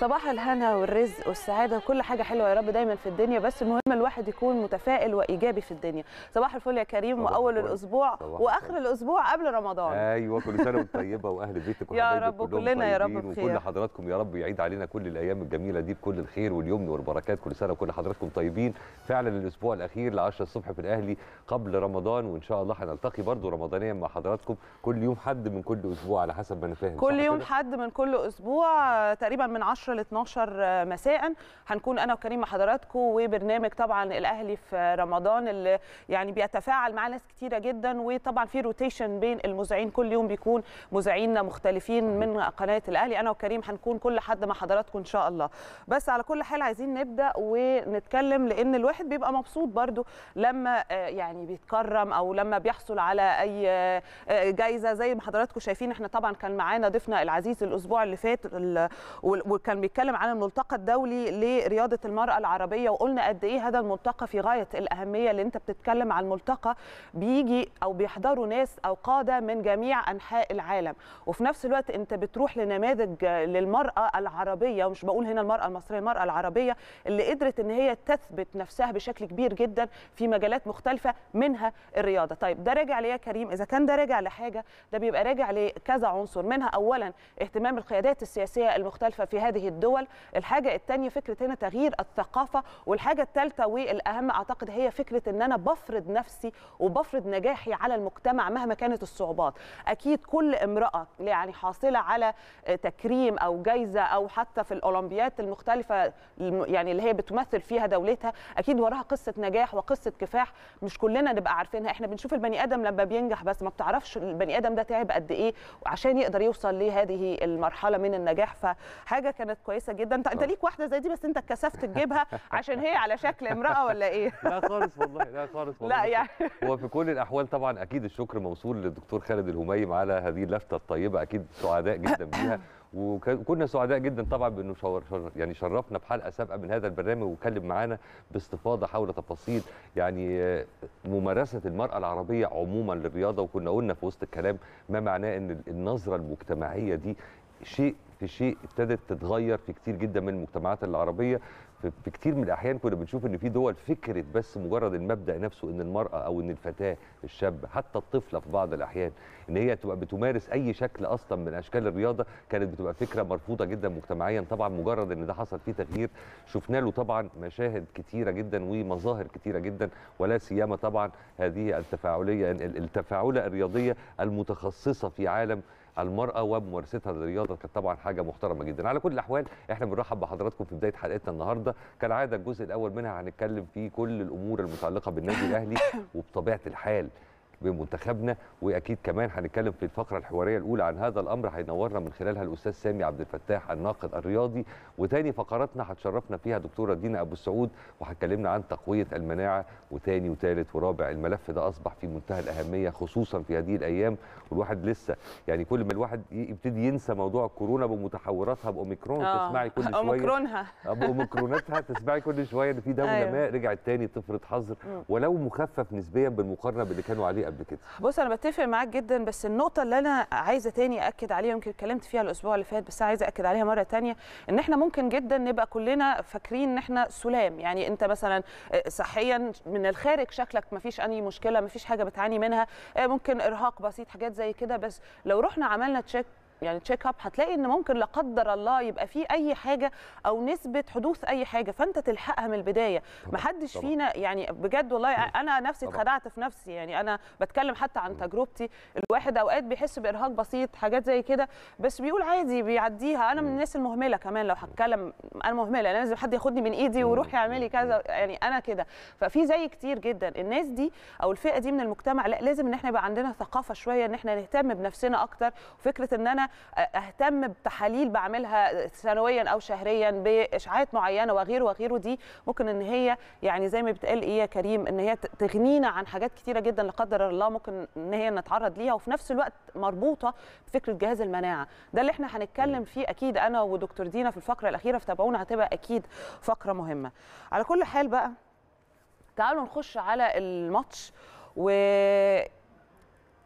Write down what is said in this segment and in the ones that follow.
صباح الهنا والرزق والسعاده وكل حاجه حلوه يا رب دايما في الدنيا بس المهم الواحد يكون متفائل وايجابي في الدنيا صباح الفل يا كريم صباح واول الفل. الاسبوع صباح واخر الفل. الاسبوع قبل رمضان ايوه كل سنه وانت طيبه واهل بيتك يا وحبايبك رب كلهم وكلنا يا رب طيبين، بخير. وكل حضراتكم يا رب يعيد علينا كل الايام الجميله دي بكل الخير واليمن والبركات كل سنه وكل حضراتكم طيبين فعلا الاسبوع الاخير ل 10 الصبح في الاهلي قبل رمضان وان شاء الله هنلتقي برضو رمضانيا مع حضراتكم كل يوم حد من كل اسبوع على حسب ما انا فاهم كل صح يوم كده؟ حد من كل اسبوع آه، تقريبا من 10 ل 12 مساء هنكون انا وكريم مع حضراتكم وبرنامج طبعا الاهلي في رمضان اللي يعني بيتفاعل مع ناس كتيره جدا وطبعا في روتيشن بين المذيعين كل يوم بيكون مذيعين مختلفين من قناه الاهلي انا وكريم هنكون كل حد مع حضراتكم ان شاء الله بس على كل حال عايزين نبدا ونتكلم لان الواحد بيبقى مبسوط برضو لما آه، يعني بيتكرم او لما بيحصل على اي آه، آه، جايزه زي ما حضراتكم شايفين احنا طبعا كان معانا ضيفنا العزيز الاسبوع اللي فات ال- وال- وكان بيتكلم عن الملتقى الدولي لرياضه المراه العربيه وقلنا قد ايه هذا الملتقى في غايه الاهميه اللي انت بتتكلم عن الملتقى بيجي او بيحضروا ناس او قاده من جميع انحاء العالم وفي نفس الوقت انت بتروح لنماذج للمراه العربيه ومش بقول هنا المراه المصريه المراه العربيه اللي قدرت ان هي تثبت نفسها بشكل كبير جدا في مجالات مختلفه منها الرياضه طيب ده راجع ليه يا كريم اذا كان ده راجع لحاجه ده بيبقى راجع لكذا عنصر منها اولا اهتمام القيادات السياسيه المختلفه في هذه الدول الحاجه الثانيه فكره هنا تغيير الثقافه والحاجه الثالثه والاهم اعتقد هي فكره ان انا بفرض نفسي وبفرض نجاحي على المجتمع مهما كانت الصعوبات اكيد كل امراه يعني حاصله على تكريم او جايزه او حتى في الاولمبيات المختلفه الم- يعني اللي هي بتمثل فيها دولتها اكيد وراها قصه نجاح وقصه كفاح مش كلنا نبقى عارفينها احنا بنشوف البني ادم لما بينجح بس ما بتعرفش البني ادم ده تعب قد ايه عشان يقدر يوصل لهذه المرحله من النجاح فحاجه كانت كويسه جدا انت انت طبعا. ليك واحده زي دي بس انت اتكسفت تجيبها عشان هي على شكل امراه ولا ايه لا خالص والله لا خالص والله لا بس يعني هو في كل الاحوال طبعا اكيد الشكر موصول للدكتور خالد الهميم على هذه اللفته الطيبه اكيد سعداء جدا بيها وكنا سعداء جدا طبعا بانه شور شر يعني شرفنا بحلقه سابقه من هذا البرنامج واتكلم معانا باستفاضه حول تفاصيل يعني آه، ممارسه المراه العربيه عموما للرياضه وكنا قلنا في وسط الكلام ما معناه ان النظره المجتمعيه دي شيء في شيء ابتدت تتغير في كتير جدا من المجتمعات العربيه في في كتير من الاحيان كنا بنشوف ان في دول فكره بس مجرد المبدا نفسه ان المراه او ان الفتاه الشاب حتى الطفله في بعض الاحيان ان هي تبقى بتمارس اي شكل اصلا من اشكال الرياضه كانت بتبقى فكره مرفوضه جدا مجتمعيا طبعا مجرد ان ده حصل فيه تغيير شفنا له طبعا مشاهد كتيره جدا ومظاهر كتيره جدا ولا سيما طبعا هذه التفاعليه ال- التفاعله الرياضيه المتخصصه في عالم المرأة وممارستها للرياضة كانت طبعا حاجة محترمة جدا على كل الأحوال احنا بنرحب بحضراتكم في بداية حلقتنا النهاردة كالعادة الجزء الأول منها هنتكلم فيه كل الأمور المتعلقة بالنادي الأهلي وبطبيعة الحال بمنتخبنا واكيد كمان هنتكلم في الفقره الحواريه الاولى عن هذا الامر هينورنا من خلالها الاستاذ سامي عبد الفتاح الناقد الرياضي وتاني فقراتنا هتشرفنا فيها دكتوره دينا ابو السعود وهتكلمنا عن تقويه المناعه وتاني وتالت ورابع الملف ده اصبح في منتهى الاهميه خصوصا في هذه الايام والواحد لسه يعني كل ما الواحد ي- يبتدي ينسى موضوع الكورونا بمتحوراتها باوميكرون آه، تسمعي كل شويه اوميكرونها باوميكروناتها تسمعي كل شويه ان في دوله أيوة. ما رجعت تاني تفرض حظر مم. ولو مخفف نسبيا بالمقارنه باللي كانوا عليه قبل كده بص انا بتفق معاك جدا بس النقطه اللي انا عايزه تاني اكد عليها يمكن اتكلمت فيها الاسبوع اللي فات بس أنا عايزه اكد عليها مره تانية ان احنا ممكن جدا نبقى كلنا فاكرين ان احنا سلام يعني انت مثلا صحيا من الخارج شكلك ما فيش اي مشكله ما فيش حاجه بتعاني منها ممكن ارهاق بسيط حاجات زي كده بس لو رحنا عملنا تشيك يعني تشيك اب هتلاقي ان ممكن لا قدر الله يبقى في اي حاجه او نسبه حدوث اي حاجه فانت تلحقها من البدايه طبعاً، ما حدش طبعاً. فينا يعني بجد والله انا نفسي طبعاً. اتخدعت في نفسي يعني انا بتكلم حتى عن تجربتي الواحد اوقات بيحس بارهاق بسيط حاجات زي كده بس بيقول عادي بيعديها انا من مم. الناس المهمله كمان لو هتكلم انا مهمله لازم حد ياخدني من ايدي مم. وروح يعملي مم. كذا يعني انا كده ففي زي كتير جدا الناس دي او الفئه دي من المجتمع لا لازم ان احنا يبقى عندنا ثقافه شويه ان احنا نهتم بنفسنا اكتر وفكره ان انا اهتم بتحاليل بعملها سنويا او شهريا باشعاعات معينه وغيره وغيره دي ممكن ان هي يعني زي ما بتقال ايه يا كريم ان هي تغنينا عن حاجات كتيره جدا لا قدر الله ممكن ان هي نتعرض ليها وفي نفس الوقت مربوطه بفكره جهاز المناعه ده اللي احنا هنتكلم فيه اكيد انا ودكتور دينا في الفقره الاخيره فتابعونا هتبقى اكيد فقره مهمه على كل حال بقى تعالوا نخش على الماتش و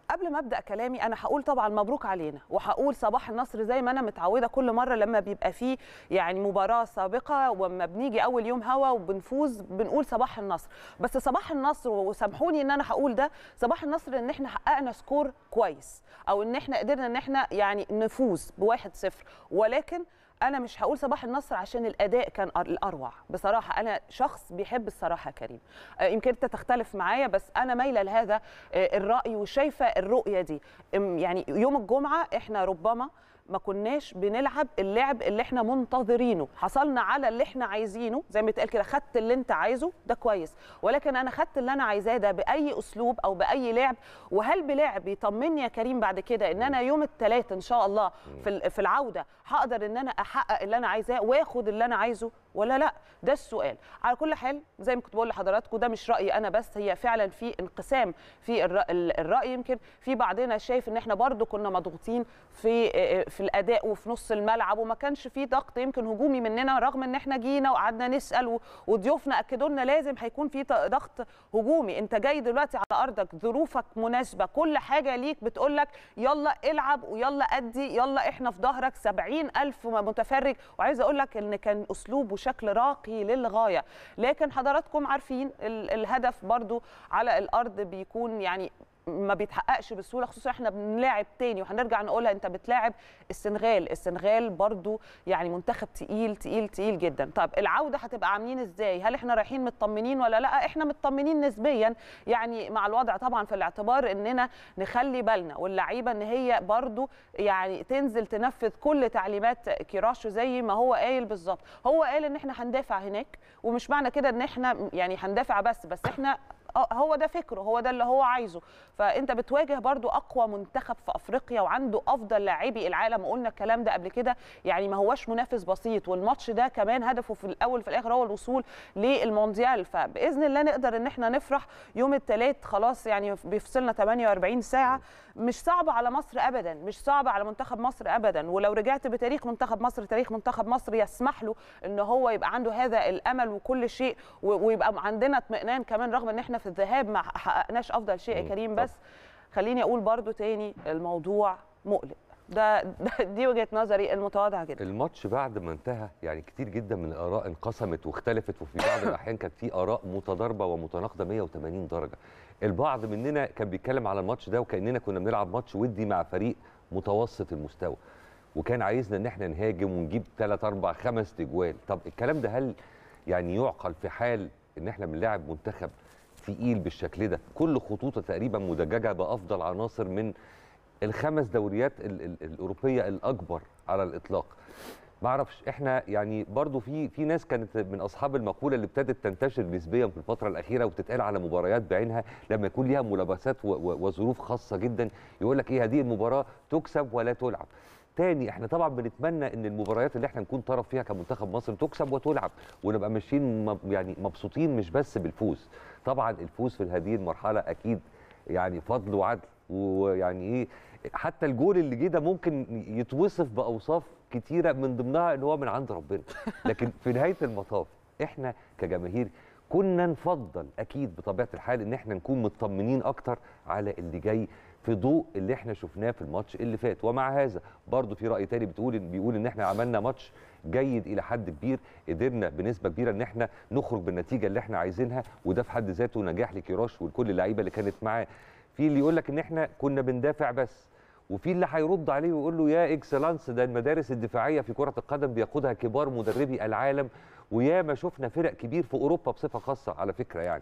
قبل ما ابدا كلامي انا هقول طبعا مبروك علينا وهقول صباح النصر زي ما انا متعوده كل مره لما بيبقى فيه يعني مباراه سابقه وما بنيجي اول يوم هوا وبنفوز بنقول صباح النصر بس صباح النصر وسامحوني ان انا هقول ده صباح النصر ان احنا حققنا سكور كويس او ان احنا قدرنا ان احنا يعني نفوز بواحد صفر ولكن انا مش هقول صباح النصر عشان الاداء كان الاروع بصراحه انا شخص بيحب الصراحه كريم يمكن انت تختلف معايا بس انا مايله لهذا الراي وشايفه الرؤيه دي يعني يوم الجمعه احنا ربما ما كناش بنلعب اللعب اللي احنا منتظرينه حصلنا على اللي احنا عايزينه زي ما بيتقال كده خدت اللي انت عايزه ده كويس ولكن انا خدت اللي انا عايزاه ده باي اسلوب او باي لعب وهل بلعب يطمني يا كريم بعد كده ان انا يوم الثلاث ان شاء الله في في العوده هقدر ان انا احقق اللي انا عايزاه واخد اللي انا عايزه ولا لا ده السؤال على كل حال زي ما كنت بقول لحضراتكم ده مش رايي انا بس هي فعلا في انقسام في الراي يمكن في بعضنا شايف ان احنا برضو كنا مضغوطين في في الاداء وفي نص الملعب وما كانش في ضغط يمكن هجومي مننا رغم ان احنا جينا وقعدنا نسال وضيوفنا اكدوا لنا لازم هيكون في ضغط هجومي انت جاي دلوقتي على ارضك ظروفك مناسبه كل حاجه ليك بتقول لك يلا العب ويلا ادي يلا احنا في ظهرك 70000 متفرج وعايزه اقول لك ان كان اسلوب وشكل راقي للغايه لكن حضراتكم عارفين الهدف برضو على الارض بيكون يعني ما بيتحققش بسهوله خصوصا احنا بنلاعب تاني وهنرجع نقولها انت بتلاعب السنغال السنغال برضو يعني منتخب تقيل تقيل تقيل جدا طب العوده هتبقى عاملين ازاي هل احنا رايحين مطمنين ولا لا احنا مطمنين نسبيا يعني مع الوضع طبعا في الاعتبار اننا نخلي بالنا واللعيبه ان هي برضو يعني تنزل تنفذ كل تعليمات كيراشو زي ما هو قايل بالظبط هو قال ان احنا هندافع هناك ومش معنى كده ان احنا يعني هندافع بس بس احنا هو ده فكره هو ده اللي هو عايزه فانت بتواجه برضو اقوى منتخب في افريقيا وعنده افضل لاعبي العالم وقلنا الكلام ده قبل كده يعني ما هوش منافس بسيط والماتش ده كمان هدفه في الاول في الاخر هو الوصول للمونديال فباذن الله نقدر ان احنا نفرح يوم الثلاث خلاص يعني بيفصلنا 48 ساعه مش صعبه على مصر ابدا مش صعبه على منتخب مصر ابدا ولو رجعت بتاريخ منتخب مصر تاريخ منتخب مصر يسمح له ان هو يبقى عنده هذا الامل وكل شيء ويبقى عندنا اطمئنان كمان رغم ان احنا في الذهاب ما حققناش افضل شيء يا كريم بس خليني اقول برضو تاني الموضوع مقلق ده, ده دي وجهه نظري المتواضعه جدا الماتش بعد ما انتهى يعني كتير جدا من الاراء انقسمت واختلفت وفي بعض الاحيان كانت في اراء متضاربه ومتناقضه 180 درجه البعض مننا كان بيتكلم على الماتش ده وكاننا كنا بنلعب ماتش ودي مع فريق متوسط المستوى وكان عايزنا ان احنا نهاجم ونجيب 3 4 5 تجوال طب الكلام ده هل يعني يعقل في حال ان احنا بنلاعب منتخب تقيل بالشكل ده كل خطوطه تقريبا مدججه بافضل عناصر من الخمس دوريات ال ال الاوروبيه الاكبر على الاطلاق ما اعرفش احنا يعني برضو في في ناس كانت من اصحاب المقوله اللي ابتدت تنتشر نسبيا في الفتره الاخيره وتتقال على مباريات بعينها لما يكون ليها ملابسات وظروف خاصه جدا يقول لك ايه هذه المباراه تكسب ولا تلعب تاني احنا طبعا بنتمنى ان المباريات اللي احنا نكون طرف فيها كمنتخب مصر تكسب وتلعب ونبقى ماشيين يعني مبسوطين مش بس بالفوز طبعا الفوز في هذه المرحله اكيد يعني فضل وعدل ويعني ايه حتى الجول اللي جه ده ممكن يتوصف باوصاف كتيره من ضمنها ان هو من عند ربنا لكن في نهايه المطاف احنا كجماهير كنا نفضل اكيد بطبيعه الحال ان احنا نكون مطمنين اكتر على اللي جاي في ضوء اللي احنا شفناه في الماتش اللي فات ومع هذا برضو في راي تاني بتقول بيقول ان احنا عملنا ماتش جيد الى حد كبير قدرنا بنسبه كبيره ان احنا نخرج بالنتيجه اللي احنا عايزينها وده في حد ذاته نجاح لكيروش ولكل اللعيبه اللي كانت معاه في اللي يقول لك ان احنا كنا بندافع بس وفي اللي هيرد عليه ويقول له يا اكسلانس ده المدارس الدفاعيه في كره القدم بيقودها كبار مدربي العالم ويا ما شفنا فرق كبير في اوروبا بصفه خاصه على فكره يعني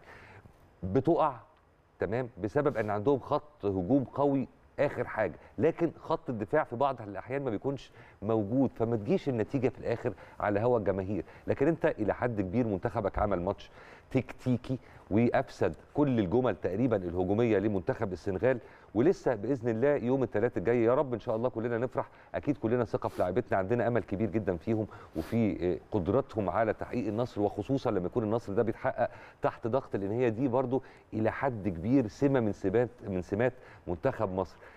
بتقع تمام بسبب ان عندهم خط هجوم قوي اخر حاجه لكن خط الدفاع في بعض الاحيان ما بيكونش موجود فما تجيش النتيجه في الاخر على هوا الجماهير لكن انت الى حد كبير منتخبك عمل ماتش تكتيكي وافسد كل الجمل تقريبا الهجوميه لمنتخب السنغال ولسه باذن الله يوم الثلاث الجاي يا رب ان شاء الله كلنا نفرح اكيد كلنا ثقه في لاعبتنا عندنا امل كبير جدا فيهم وفي قدرتهم على تحقيق النصر وخصوصا لما يكون النصر ده بيتحقق تحت ضغط لان هي دي برضو الى حد كبير سمه من سمات من سمات منتخب مصر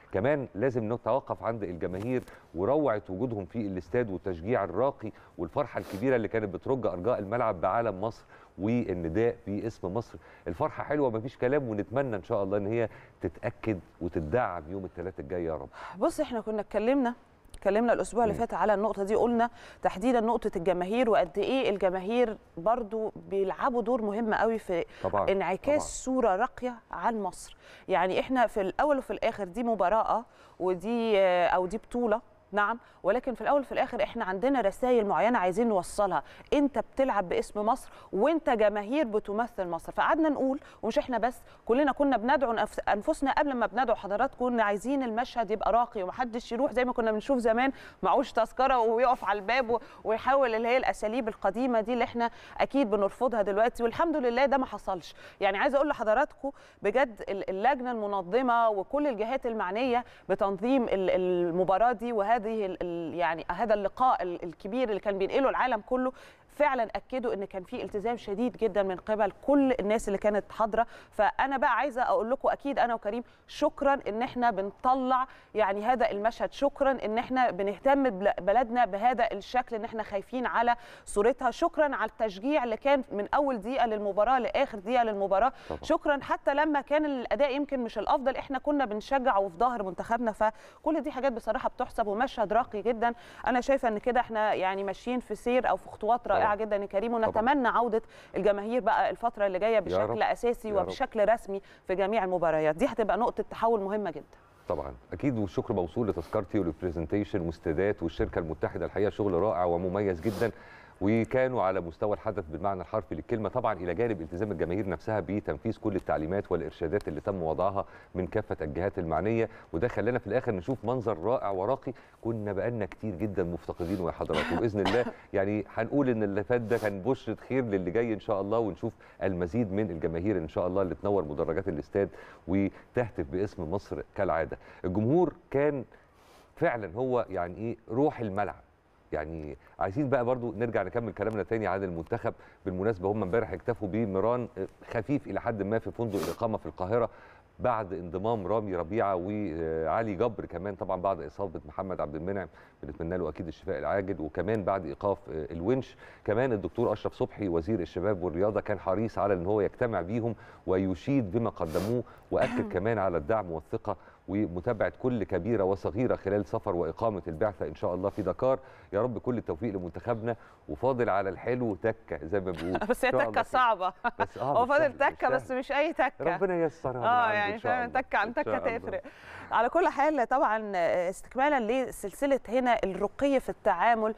كمان لازم نتوقف عند الجماهير وروعه وجودهم في الاستاد والتشجيع الراقي والفرحه الكبيره اللي كانت بترج ارجاء الملعب بعالم مصر والنداء باسم مصر الفرحه حلوه مفيش كلام ونتمنى ان شاء الله ان هي تتاكد وتدعم يوم الثلاثاء الجاي يا رب بص احنا كنا اتكلمنا اتكلمنا الاسبوع اللي مم. فات على النقطه دي قلنا تحديدا نقطه الجماهير وقد ايه الجماهير برضو بيلعبوا دور مهم قوي في طبعا انعكاس طبعاً. صوره راقيه عن مصر يعني احنا في الاول وفي الاخر دي مباراه ودي آه، او دي بطوله نعم ولكن في الاول وفي الاخر احنا عندنا رسائل معينه عايزين نوصلها انت بتلعب باسم مصر وانت جماهير بتمثل مصر فقعدنا نقول ومش احنا بس كلنا كنا بندعو نف- انفسنا قبل ما بندعو حضراتكم كنا عايزين المشهد يبقى راقي ومحدش يروح زي ما كنا بنشوف زمان معهوش تذكره ويقف على الباب و- ويحاول اللي هي الاساليب القديمه دي اللي احنا اكيد بنرفضها دلوقتي والحمد لله ده ما حصلش يعني عايزه اقول لحضراتكم بجد ال- اللجنه المنظمه وكل الجهات المعنيه بتنظيم ال- المباراه دي وهذه ال- ال- يعني هذا اللقاء ال- الكبير اللي كان بينقله العالم كله فعلا اكدوا ان كان في التزام شديد جدا من قبل كل الناس اللي كانت حاضره فانا بقى عايزه اقول لكم اكيد انا وكريم شكرا ان احنا بنطلع يعني هذا المشهد شكرا ان احنا بنهتم ببلدنا بهذا الشكل ان احنا خايفين على صورتها شكرا على التشجيع اللي كان من اول دقيقه للمباراه لاخر دقيقه للمباراه طبعا. شكرا حتى لما كان الاداء يمكن مش الافضل احنا كنا بنشجع وفي ظهر منتخبنا فكل دي حاجات بصراحه بتحسب ومشهد راقي جدا انا شايفه ان كده احنا يعني ماشيين في سير او في خطوات رائعه طبعا. جدا يا كريم ونتمنى عوده الجماهير بقى الفتره اللي جايه بشكل رب. اساسي يا رب. وبشكل رسمي في جميع المباريات دي هتبقى نقطه تحول مهمه جدا طبعا اكيد والشكر موصول لتذكرتي والبرزنتيشن واستادات والشركه المتحده الحقيقه شغل رائع ومميز جدا وكانوا على مستوى الحدث بالمعنى الحرفي للكلمه طبعا الى جانب التزام الجماهير نفسها بتنفيذ كل التعليمات والارشادات اللي تم وضعها من كافه الجهات المعنيه وده خلانا في الاخر نشوف منظر رائع وراقي كنا بقالنا كتير جدا مفتقدينه يا حضرات وباذن الله يعني هنقول ان اللي فات ده كان بشره خير للي جاي ان شاء الله ونشوف المزيد من الجماهير ان شاء الله اللي تنور مدرجات الاستاد وتهتف باسم مصر كالعاده الجمهور كان فعلا هو يعني ايه روح الملعب يعني عايزين بقى برضو نرجع نكمل كلامنا تاني عن المنتخب بالمناسبه هم امبارح اكتفوا بمران خفيف الى حد ما في فندق الاقامه في القاهره بعد انضمام رامي ربيعه وعلي جبر كمان طبعا بعد اصابه محمد عبد المنعم بنتمنى له اكيد الشفاء العاجل وكمان بعد ايقاف الونش كمان الدكتور اشرف صبحي وزير الشباب والرياضه كان حريص على ان هو يجتمع بيهم ويشيد بما قدموه واكد كمان على الدعم والثقه ومتابعه كل كبيره وصغيره خلال سفر واقامه البعثه ان شاء الله في دكار يا رب كل التوفيق لمنتخبنا وفاضل على الحلو تكه زي ما بنقول بس هي إن شاء الله تكه خير. صعبه بس اه هو مش فاضل سهل، مش تكه بس سهل. مش اي تكه ربنا ييسرها من اه عنده يعني إن شاء فاهم الله. تكه عن إن تكه شاء الله. تفرق على كل حال طبعا استكمالا لسلسله هنا الرقي في التعامل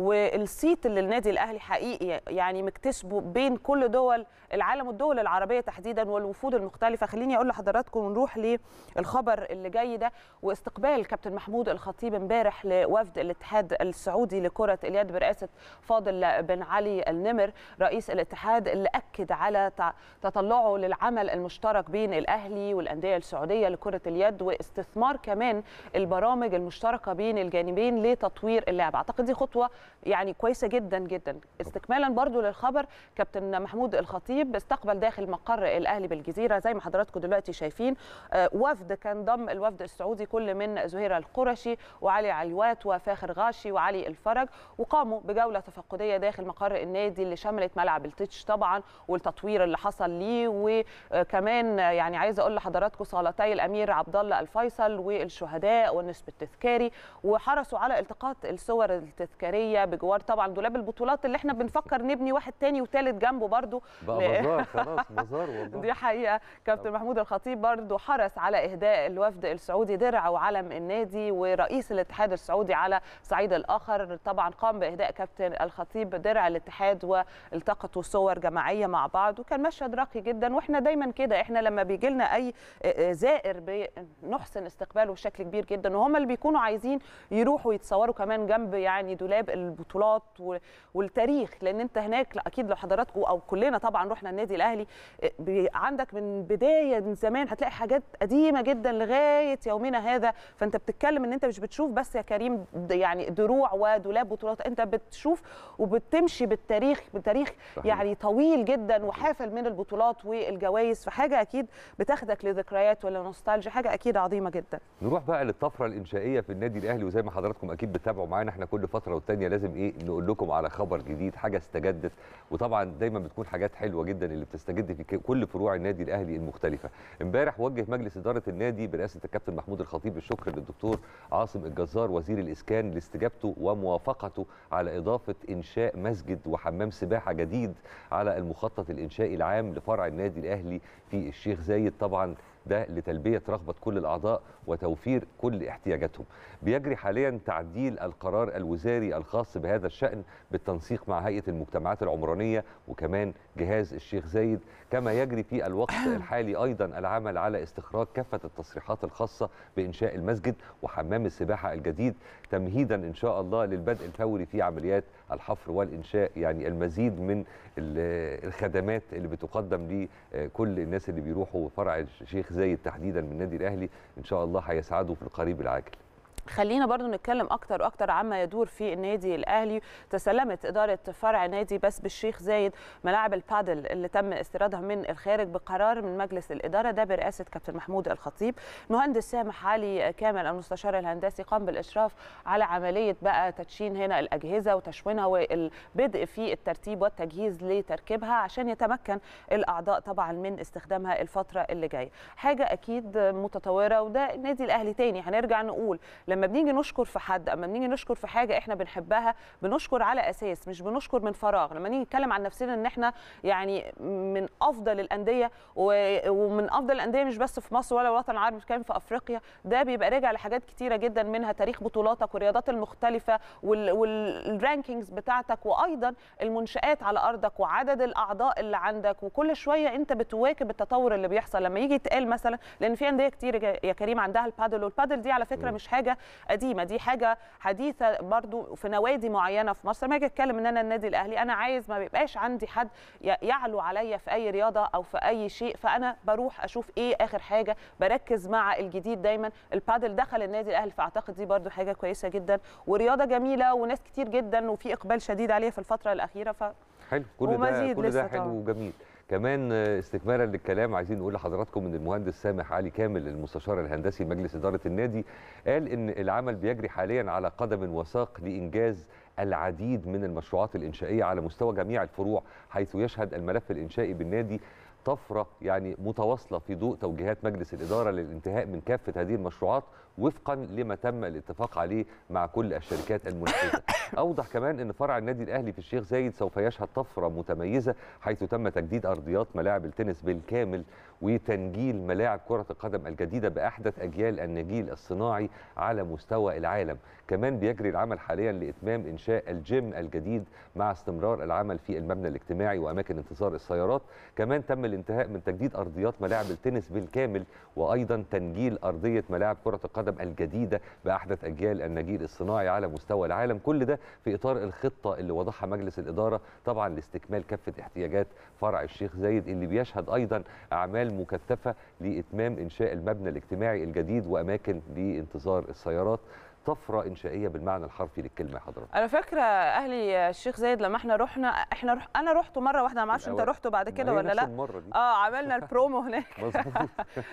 والصيت اللي النادي الاهلي حقيقي يعني مكتسبه بين كل دول العالم والدول العربيه تحديدا والوفود المختلفه خليني اقول لحضراتكم ونروح للخبر اللي جاي ده واستقبال كابتن محمود الخطيب امبارح لوفد الاتحاد السعودي لكره اليد برئاسه فاضل بن علي النمر رئيس الاتحاد اللي اكد على تع- تطلعه للعمل المشترك بين الاهلي والانديه السعوديه لكره اليد واستثمار كمان البرامج المشتركه بين الجانبين لتطوير اللعبه اعتقد دي خطوه يعني كويسه جدا جدا استكمالا برضو للخبر كابتن محمود الخطيب استقبل داخل مقر الاهلي بالجزيره زي ما حضراتكم دلوقتي شايفين آه، وفد كان ضم الوفد السعودي كل من زهير القرشي وعلي علوات وفاخر غاشي وعلي الفرج وقاموا بجوله تفقديه داخل مقر النادي اللي شملت ملعب التتش طبعا والتطوير اللي حصل ليه وكمان يعني عايزه اقول لحضراتكم صالتي الامير عبد الله الفيصل والشهداء والنسب التذكاري وحرصوا على التقاط الصور التذكاريه بجوار طبعا دولاب البطولات اللي احنا بنفكر نبني واحد تاني وتالت جنبه برضو بقى ل- مزار خلاص مزار والله دي حقيقه كابتن محمود الخطيب برضو حرص على اهداء الوفد السعودي درع وعلم النادي ورئيس الاتحاد السعودي على صعيد الاخر طبعا قام باهداء كابتن الخطيب درع الاتحاد والتقطوا صور جماعيه مع بعض وكان مشهد راقي جدا واحنا دايما كده احنا لما بيجي لنا اي زائر بنحسن استقباله بشكل كبير جدا وهم اللي بيكونوا عايزين يروحوا يتصوروا كمان جنب يعني دولاب البطولات و- والتاريخ لان انت هناك لا، اكيد لو حضراتكم او كلنا طبعا رحنا النادي الاهلي بي- عندك من بدايه من زمان هتلاقي حاجات قديمه جدا لغايه لغايه يومنا هذا فانت بتتكلم ان انت مش بتشوف بس يا كريم د- يعني دروع ودولاب بطولات انت بتشوف وبتمشي بالتاريخ بتاريخ صحيح. يعني طويل جدا وحافل من البطولات والجوائز فحاجه اكيد بتاخدك لذكريات ولا نوستالجيا حاجه اكيد عظيمه جدا نروح بقى للطفره الانشائيه في النادي الاهلي وزي ما حضراتكم اكيد بتتابعوا معانا احنا كل فتره والتانيه لازم ايه نقول لكم على خبر جديد حاجه استجدت وطبعا دايما بتكون حاجات حلوه جدا اللي بتستجد في ك- كل فروع النادي الاهلي المختلفه امبارح وجه مجلس اداره النادي برئاسه الكابتن محمود الخطيب الشكر للدكتور عاصم الجزار وزير الاسكان لاستجابته وموافقته على اضافه انشاء مسجد وحمام سباحه جديد على المخطط الانشائي العام لفرع النادي الاهلي في الشيخ زايد طبعا ده لتلبيه رغبه كل الاعضاء وتوفير كل احتياجاتهم. بيجري حاليا تعديل القرار الوزاري الخاص بهذا الشان بالتنسيق مع هيئه المجتمعات العمرانيه وكمان جهاز الشيخ زايد كما يجري في الوقت الحالي ايضا العمل على استخراج كافه التصريحات الخاصه بانشاء المسجد وحمام السباحه الجديد تمهيدا ان شاء الله للبدء الفوري في عمليات الحفر والانشاء يعني المزيد من ال- الخدمات اللي بتقدم لكل الناس اللي بيروحوا فرع الشيخ زايد تحديدا من النادي الاهلي ان شاء الله هيسعدوا في القريب العاجل خلينا برضو نتكلم اكتر واكتر عما يدور في النادي الاهلي تسلمت اداره فرع نادي بس بالشيخ زايد ملاعب البادل اللي تم استيرادها من الخارج بقرار من مجلس الاداره ده برئاسه كابتن محمود الخطيب المهندس سامح علي كامل المستشار الهندسي قام بالاشراف على عمليه بقى تدشين هنا الاجهزه وتشوينها والبدء في الترتيب والتجهيز لتركيبها عشان يتمكن الاعضاء طبعا من استخدامها الفتره اللي جايه حاجه اكيد متطوره وده النادي الاهلي تاني هنرجع نقول لما بنيجي نشكر في حد اما بنيجي نشكر في حاجه احنا بنحبها بنشكر على اساس مش بنشكر من فراغ لما نيجي نتكلم عن نفسنا ان احنا يعني من افضل الانديه و- ومن افضل الانديه مش بس في مصر ولا الوطن العربي كمان في افريقيا ده بيبقى راجع لحاجات كتيره جدا منها تاريخ بطولاتك والرياضات المختلفه وال- والرانكينجز بتاعتك وايضا المنشات على ارضك وعدد الاعضاء اللي عندك وكل شويه انت بتواكب التطور اللي بيحصل لما يجي يتقال مثلا لان في انديه كتير يا- يا كريم عندها البادل والبادل دي على فكره مم. مش حاجه قديمه دي حاجه حديثه برضو في نوادي معينه في مصر ما اجي اتكلم ان انا النادي الاهلي انا عايز ما بيبقاش عندي حد ي- يعلو عليا في اي رياضه او في اي شيء فانا بروح اشوف ايه اخر حاجه بركز مع الجديد دايما البادل دخل النادي الاهلي فاعتقد دي برضو حاجه كويسه جدا ورياضه جميله وناس كتير جدا وفي اقبال شديد عليها في الفتره الاخيره ف حلو كل ده ومزيد كل ده لسه حلو طبعاً. وجميل كمان آه، استكمالا للكلام عايزين نقول لحضراتكم ان المهندس سامح علي كامل المستشار الهندسي لمجلس اداره النادي قال ان العمل بيجري حاليا على قدم وساق لانجاز العديد من المشروعات الانشائيه على مستوى جميع الفروع حيث يشهد الملف الانشائي بالنادي طفره يعني متواصله في ضوء توجيهات مجلس الاداره للانتهاء من كافه هذه المشروعات وفقا لما تم الاتفاق عليه مع كل الشركات المنفذه. اوضح كمان ان فرع النادي الاهلي في الشيخ زايد سوف يشهد طفره متميزه حيث تم تجديد ارضيات ملاعب التنس بالكامل وتنجيل ملاعب كره القدم الجديده باحدث اجيال النجيل الصناعي على مستوى العالم. كمان بيجري العمل حاليا لاتمام انشاء الجيم الجديد مع استمرار العمل في المبنى الاجتماعي واماكن انتظار السيارات. كمان تم الانتهاء من تجديد ارضيات ملاعب التنس بالكامل وايضا تنجيل ارضيه ملاعب كره القدم الجديده باحدث اجيال النجيل الصناعي على مستوى العالم كل ده في اطار الخطه اللي وضعها مجلس الاداره طبعا لاستكمال كافه احتياجات فرع الشيخ زايد اللي بيشهد ايضا اعمال مكثفه لاتمام انشاء المبنى الاجتماعي الجديد واماكن لانتظار السيارات طفره انشائيه بالمعنى الحرفي للكلمه يا حضرتك انا فاكره اهلي الشيخ زايد لما احنا رحنا احنا رح انا رحت مره واحده ما اعرفش انت الأول. رحت بعد كده ما هي ولا نفس لا المره دي اه عملنا البرومو هناك مظبوط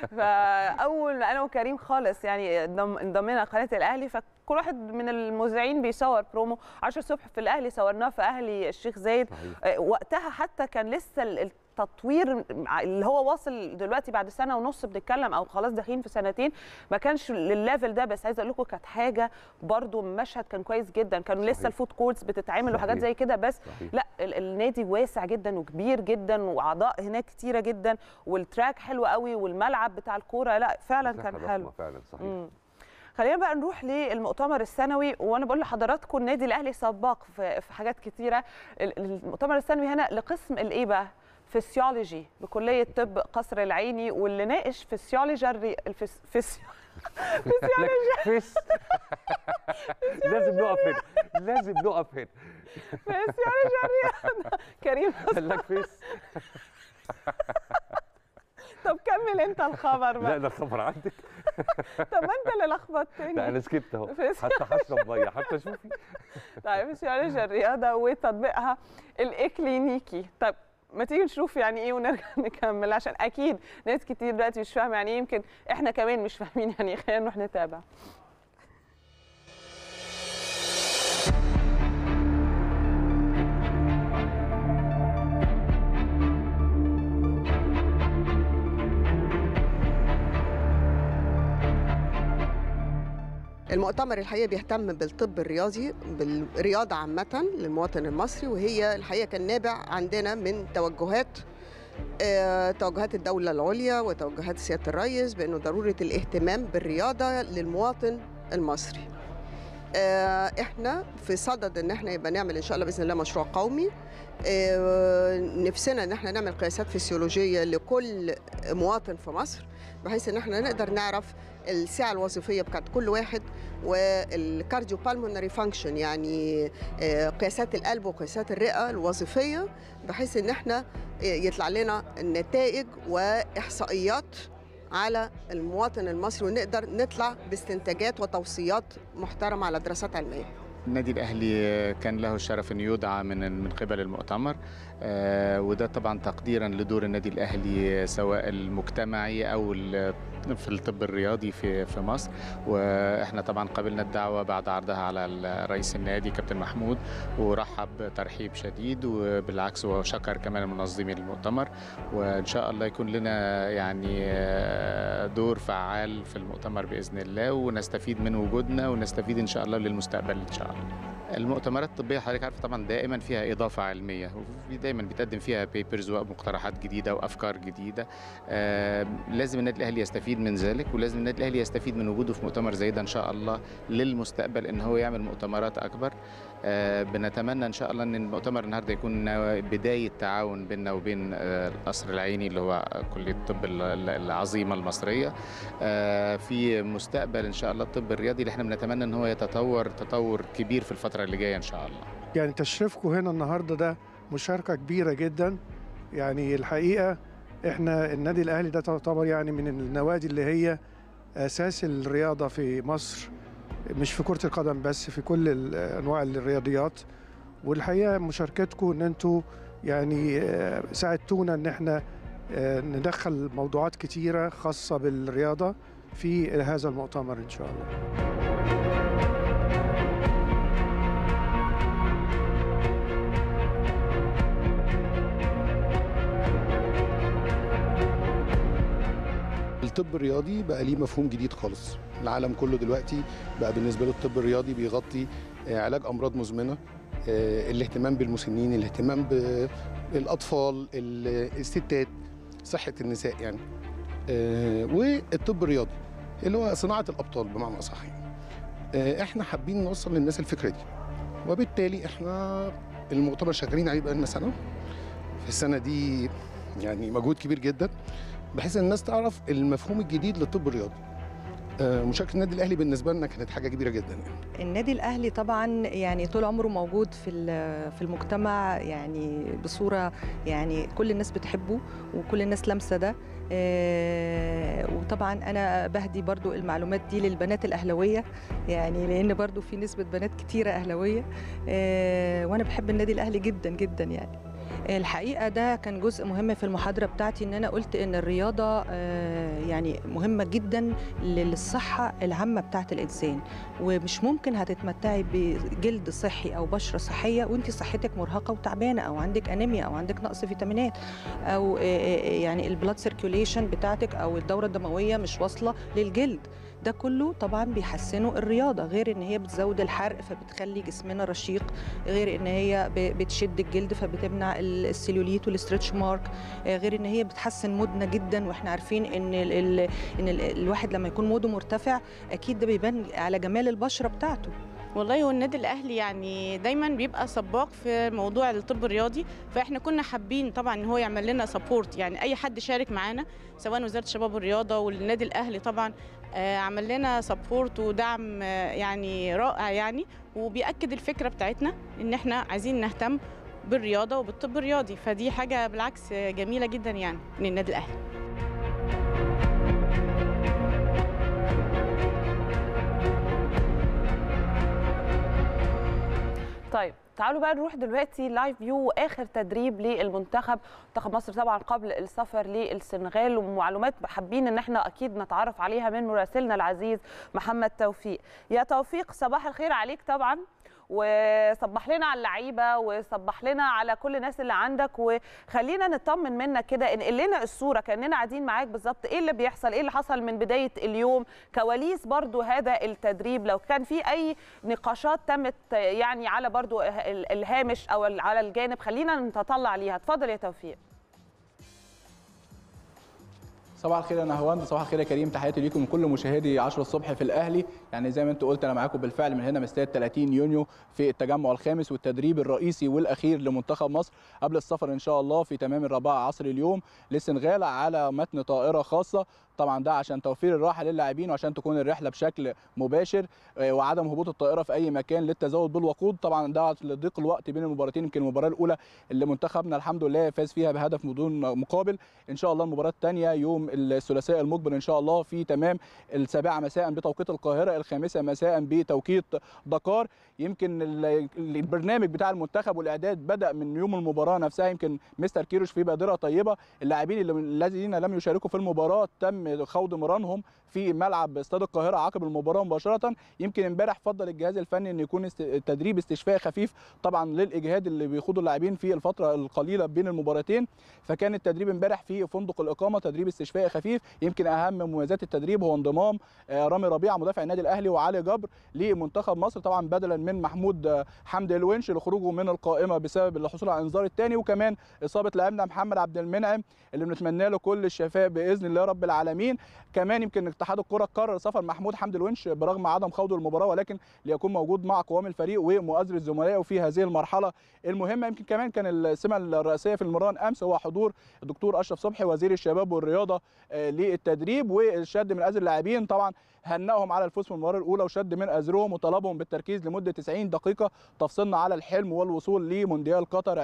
فاول ما انا وكريم خالص يعني انضم- انضمينا قناه الاهلي فكل واحد من المذيعين بيصور برومو 10 الصبح في الاهلي صورناه في اهلي الشيخ زايد صحيح آه، وقتها حتى كان لسه ال- التطوير اللي هو واصل دلوقتي بعد سنه ونص بنتكلم او خلاص داخلين في سنتين ما كانش للليفل ده بس عايزه اقول لكم كانت حاجه برضو مشهد كان كويس جدا كانوا لسه صحيح. الفود كورتس بتتعمل وحاجات صحيح. زي كده بس صحيح لا ال- النادي واسع جدا وكبير جدا واعضاء هناك كتيره جدا والتراك حلو قوي والملعب بتاع الكوره لا فعلا مساحة كان ضخمة حلو فعلا صحيح مم. خلينا بقى نروح للمؤتمر السنوي وانا بقول لحضراتكم النادي الاهلي سباق في في حاجات كتيره ال- المؤتمر السنوي هنا لقسم الايه بقى فيسيولوجي بكليه طب قصر العيني واللي ناقش فيسيولوجي الري... الفس... فيس... لك فيس لازم نقف هنا لازم نقف هنا فيسيولوجي الرياضه كريم قال لك فيس طب كمل انت الخبر لا بقى ده خبر عندك طب ما انت اللي لا لخبطتني انا سكت اهو بس- حتى هشرب ميه حتى شوفي طيب مش معلش الرياضه وتطبيقها الاكلينيكي طب ما تيجي نشوف يعني ايه ونرجع نكمل عشان اكيد ناس كتير دلوقتي مش فاهمه يعني ايه يمكن احنا كمان مش فاهمين يعني ايه خلينا نروح نتابع المؤتمر الحقيقه بيهتم بالطب الرياضي بالرياضه عامه للمواطن المصري وهي الحقيقه كان نابع عندنا من توجهات آه، توجهات الدولة العليا وتوجهات سيادة الرئيس بأنه ضرورة الاهتمام بالرياضة للمواطن المصري آه، احنا في صدد ان احنا يبقى نعمل ان شاء الله باذن الله مشروع قومي آه، نفسنا ان احنا نعمل قياسات فسيولوجيه لكل مواطن في مصر بحيث ان احنا نقدر نعرف السعه الوظيفيه بتاعت كل واحد والكارديو بالمونري فانكشن يعني آه، قياسات القلب وقياسات الرئه الوظيفيه بحيث ان احنا يطلع لنا النتائج واحصائيات على المواطن المصري ونقدر نطلع باستنتاجات وتوصيات محترمه على دراسات علميه النادي الاهلي كان له الشرف انه يدعى من من قبل المؤتمر آه، وده طبعا تقديرا لدور النادي الاهلي سواء المجتمعي او ال- في الطب الرياضي في في مصر واحنا طبعا قبلنا الدعوه بعد عرضها على ال- رئيس النادي كابتن محمود ورحب ترحيب شديد وبالعكس وشكر كمان المنظمين المؤتمر وان شاء الله يكون لنا يعني آه، دور فعال في المؤتمر باذن الله ونستفيد من وجودنا ونستفيد ان شاء الله للمستقبل ان شاء الله المؤتمرات الطبيه حضرتك عارفه طبعا دائما فيها اضافه علميه وفي دايما بتقدم فيها بيبرز ومقترحات جديده وافكار جديده آه لازم النادي الاهلي يستفيد من ذلك ولازم النادي الاهلي يستفيد من وجوده في مؤتمر زي ده ان شاء الله للمستقبل ان هو يعمل مؤتمرات اكبر آه بنتمنى ان شاء الله ان المؤتمر النهارده يكون بدايه تعاون بيننا وبين آه القصر العيني اللي هو كليه الطب ال- ال- العظيمه المصريه آه في مستقبل ان شاء الله الطب الرياضي اللي احنا بنتمنى ان هو يتطور تطور كبير في الفتره اللي جايه ان شاء الله يعني تشريفكم هنا النهارده ده مشاركة كبيرة جدا يعني الحقيقة احنا النادي الأهلي ده تعتبر يعني من النوادي اللي هي أساس الرياضة في مصر مش في كرة القدم بس في كل ال- أنواع الرياضيات والحقيقة مشاركتكم إن أنتوا يعني آه، ساعدتونا إن احنا آه، ندخل موضوعات كتيرة خاصة بالرياضة في هذا المؤتمر إن شاء الله الطب الرياضي بقى ليه مفهوم جديد خالص العالم كله دلوقتي بقى بالنسبه له الطب الرياضي بيغطي آه، علاج امراض مزمنه آه، الاهتمام بالمسنين الاهتمام بالاطفال ال- الستات صحه النساء يعني آه، والطب الرياضي اللي هو صناعه الابطال بمعنى اصح يعني. آه، احنا حابين نوصل للناس الفكره دي وبالتالي احنا المؤتمر شغالين عليه بقالنا سنه في السنه دي يعني مجهود كبير جدا بحيث ان الناس تعرف المفهوم الجديد للطب الرياضي آه، مشاركه النادي الاهلي بالنسبه لنا كانت حاجه كبيره جدا يعني النادي الاهلي طبعا يعني طول عمره موجود في ال- في المجتمع يعني بصوره يعني كل الناس بتحبه وكل الناس لامسه ده آه، وطبعا انا بهدي برضو المعلومات دي للبنات الاهلاويه يعني لان برضو في نسبه بنات كتيره اهلاويه آه، وانا بحب النادي الاهلي جدا جدا يعني الحقيقه ده كان جزء مهم في المحاضره بتاعتي ان انا قلت ان الرياضه آه، يعني مهمه جدا للصحه العامه بتاعت الانسان ومش ممكن هتتمتعي بجلد صحي او بشره صحيه وانت صحتك مرهقه وتعبانه او عندك انيميا او عندك نقص فيتامينات او آه، آه، يعني البلاد سيركيوليشن بتاعتك او الدوره الدمويه مش واصله للجلد ده كله طبعا بيحسنوا الرياضه غير ان هي بتزود الحرق فبتخلي جسمنا رشيق غير ان هي ب- بتشد الجلد فبتمنع ال- السيلوليت والستريتش مارك آه، غير ان هي بتحسن مودنا جدا واحنا عارفين ان ال ال ان ال الواحد لما يكون موده مرتفع اكيد ده بيبان على جمال البشره بتاعته والله هو النادي الاهلي يعني دايما بيبقى سباق في موضوع الطب الرياضي فاحنا كنا حابين طبعا ان هو يعمل لنا سبورت يعني اي حد شارك معانا سواء وزاره الشباب والرياضه والنادي الاهلي طبعا آه، عمل لنا سبورت ودعم آه، يعني رائع يعني وبيأكد الفكره بتاعتنا ان احنا عايزين نهتم بالرياضه وبالطب الرياضي فدي حاجه بالعكس آه، جميله جدا يعني من النادي الاهلي طيب تعالوا بقى نروح دلوقتي لايف فيو اخر تدريب للمنتخب منتخب مصر طبعا قبل السفر للسنغال ومعلومات حابين ان احنا اكيد نتعرف عليها من مراسلنا العزيز محمد توفيق يا توفيق صباح الخير عليك طبعا وصبح لنا على اللعيبه وصبح لنا على كل الناس اللي عندك وخلينا نطمن منك كده انقل لنا الصوره كاننا قاعدين معاك بالظبط ايه اللي بيحصل ايه اللي حصل من بدايه اليوم كواليس برضو هذا التدريب لو كان في اي نقاشات تمت يعني على برضو الهامش او على الجانب خلينا نتطلع ليها اتفضل يا توفيق صباح الخير يا نهواند صباح الخير يا كريم تحياتي ليكم من كل مشاهدي 10 الصبح في الاهلي يعني زي ما انت قلت انا معاكم بالفعل من هنا من استاد 30 يونيو في التجمع الخامس والتدريب الرئيسي والاخير لمنتخب مصر قبل السفر ان شاء الله في تمام الرابعه عصر اليوم للسنغال على متن طائره خاصه طبعا ده عشان توفير الراحه للاعبين وعشان تكون الرحله بشكل مباشر وعدم هبوط الطائره في اي مكان للتزود بالوقود طبعا ده لضيق الوقت بين المباراتين يمكن المباراه الاولى اللي منتخبنا الحمد لله فاز فيها بهدف بدون مقابل ان شاء الله المباراه الثانيه يوم الثلاثاء المقبل ان شاء الله في تمام السابعه مساء بتوقيت القاهره الخامسه مساء بتوقيت دكار يمكن البرنامج بتاع المنتخب والاعداد بدا من يوم المباراه نفسها يمكن مستر كيروش في بادره طيبه اللاعبين الذين لم يشاركوا في المباراه تم خوض مرانهم في ملعب استاد القاهره عقب المباراه مباشره يمكن امبارح فضل الجهاز الفني ان يكون تدريب استشفاء خفيف طبعا للاجهاد اللي بيخوضه اللاعبين في الفتره القليله بين المباراتين فكان التدريب امبارح في فندق الاقامه تدريب استشفاء خفيف يمكن اهم مميزات التدريب هو انضمام رامي ربيعه مدافع النادي الاهلي وعلي جبر لمنتخب مصر طبعا بدلا من محمود حمدي الونش لخروجه من القائمه بسبب الحصول على الانذار الثاني وكمان اصابه لاعبنا محمد عبد المنعم اللي بنتمنى له كل الشفاء باذن الله رب العالمين كمان يمكن اتحاد الكره قرر سفر محمود حمدي الونش برغم عدم خوضه المباراه ولكن ليكون موجود مع قوام الفريق ومؤازره زملائه في هذه المرحله المهمه يمكن كمان كان السمه الرئيسيه في المران امس هو حضور الدكتور اشرف صبحي وزير الشباب والرياضه للتدريب والشد من ازر اللاعبين طبعا هنأهم على الفوز في المباراه الاولى وشد من ازرهم وطلبهم بالتركيز لمده 90 دقيقه تفصلنا على الحلم والوصول لمونديال قطر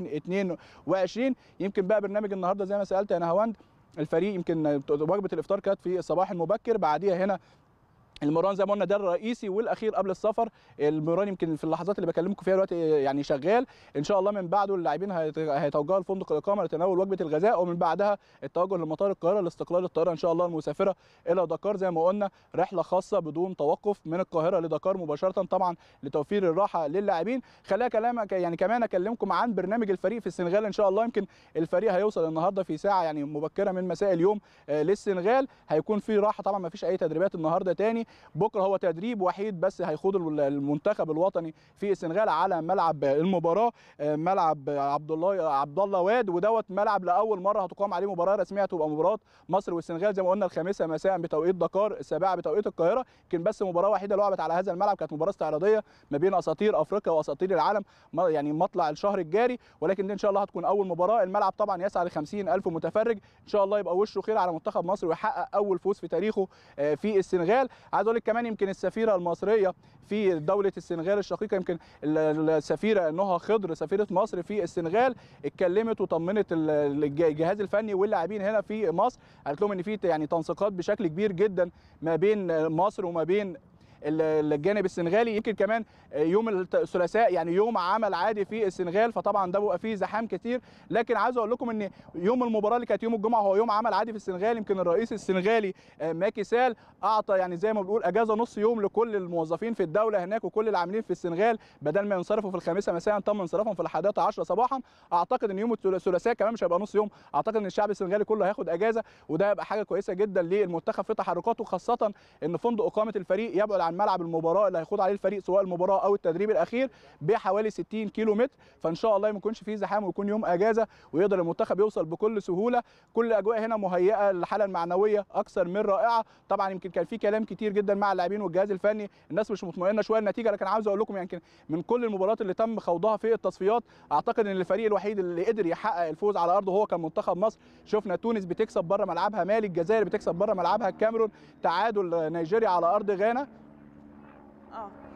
2022 يمكن بقى برنامج النهارده زي ما سالت يا نهاوند الفريق يمكن وجبه الافطار كانت في الصباح المبكر بعديها هنا المران زي ما قلنا ده الرئيسي والاخير قبل السفر المران يمكن في اللحظات اللي بكلمكم فيها دلوقتي يعني شغال ان شاء الله من بعده اللاعبين هيتوجهوا لفندق الاقامه لتناول وجبه الغذاء ومن بعدها التوجه لمطار القاهره لاستقلال الطائره ان شاء الله المسافره الى دكار زي ما قلنا رحله خاصه بدون توقف من القاهره لدكار مباشره طبعا لتوفير الراحه للاعبين خليها كلامك يعني كمان اكلمكم عن برنامج الفريق في السنغال ان شاء الله يمكن الفريق هيوصل النهارده في ساعه يعني مبكره من مساء اليوم للسنغال هيكون في راحه طبعا ما فيش اي تدريبات النهارده تاني بكره هو تدريب وحيد بس هيخوض المنتخب الوطني في السنغال على ملعب المباراه ملعب عبد الله عبد الله واد ودوت ملعب لاول مره هتقام عليه مباراه رسميه هتبقى مباراه مصر والسنغال زي ما قلنا الخامسه مساء بتوقيت دكار السابعه بتوقيت القاهره يمكن بس مباراه وحيده لعبت على هذا الملعب كانت مباراه استعراضيه ما بين اساطير افريقيا واساطير العالم يعني مطلع الشهر الجاري ولكن دي ان شاء الله هتكون اول مباراه الملعب طبعا يسعى ل 50000 متفرج ان شاء الله يبقى وشه خير على منتخب مصر ويحقق اول فوز في تاريخه في السنغال عايز اقول لك كمان يمكن السفيره المصريه في دوله السنغال الشقيقه يمكن السفيره نهى خضر سفيره مصر في السنغال اتكلمت وطمنت الجهاز الفني واللاعبين هنا في مصر قالت لهم ان في يعني تنسيقات بشكل كبير جدا ما بين مصر وما بين الجانب السنغالي يمكن كمان يوم الثلاثاء يعني يوم عمل عادي في السنغال فطبعا ده بيبقى فيه زحام كتير لكن عايز اقول لكم ان يوم المباراه اللي كانت يوم الجمعه هو يوم عمل عادي في السنغال يمكن الرئيس السنغالي ماكي سال اعطى يعني زي ما بنقول اجازه نص يوم لكل الموظفين في الدوله هناك وكل العاملين في السنغال بدل ما ينصرفوا في الخامسه مساء تم انصرافهم في الحادية عشرة صباحا اعتقد ان يوم الثلاثاء كمان مش هيبقى نص يوم اعتقد ان الشعب السنغالي كله هياخد اجازه وده هيبقى حاجه كويسه جدا للمنتخب في تحركاته خاصه ان فندق اقامه الفريق يبعد عن ملعب المباراه اللي هيخوض عليه الفريق سواء المباراه او التدريب الاخير بحوالي 60 كيلو متر فان شاء الله ما يكونش فيه زحام ويكون يوم اجازه ويقدر المنتخب يوصل بكل سهوله كل الاجواء هنا مهيئه للحاله المعنويه اكثر من رائعه طبعا يمكن كان في كلام كتير جدا مع اللاعبين والجهاز الفني الناس مش مطمئنه شويه النتيجه لكن عاوز اقول لكم يمكن من كل المباريات اللي تم خوضها في التصفيات اعتقد ان الفريق الوحيد اللي قدر يحقق الفوز على ارضه هو كان منتخب مصر شفنا تونس بتكسب بره ملعبها مالي الجزائر بتكسب بره ملعبها الكاميرون تعادل نيجيريا على ارض غانا اه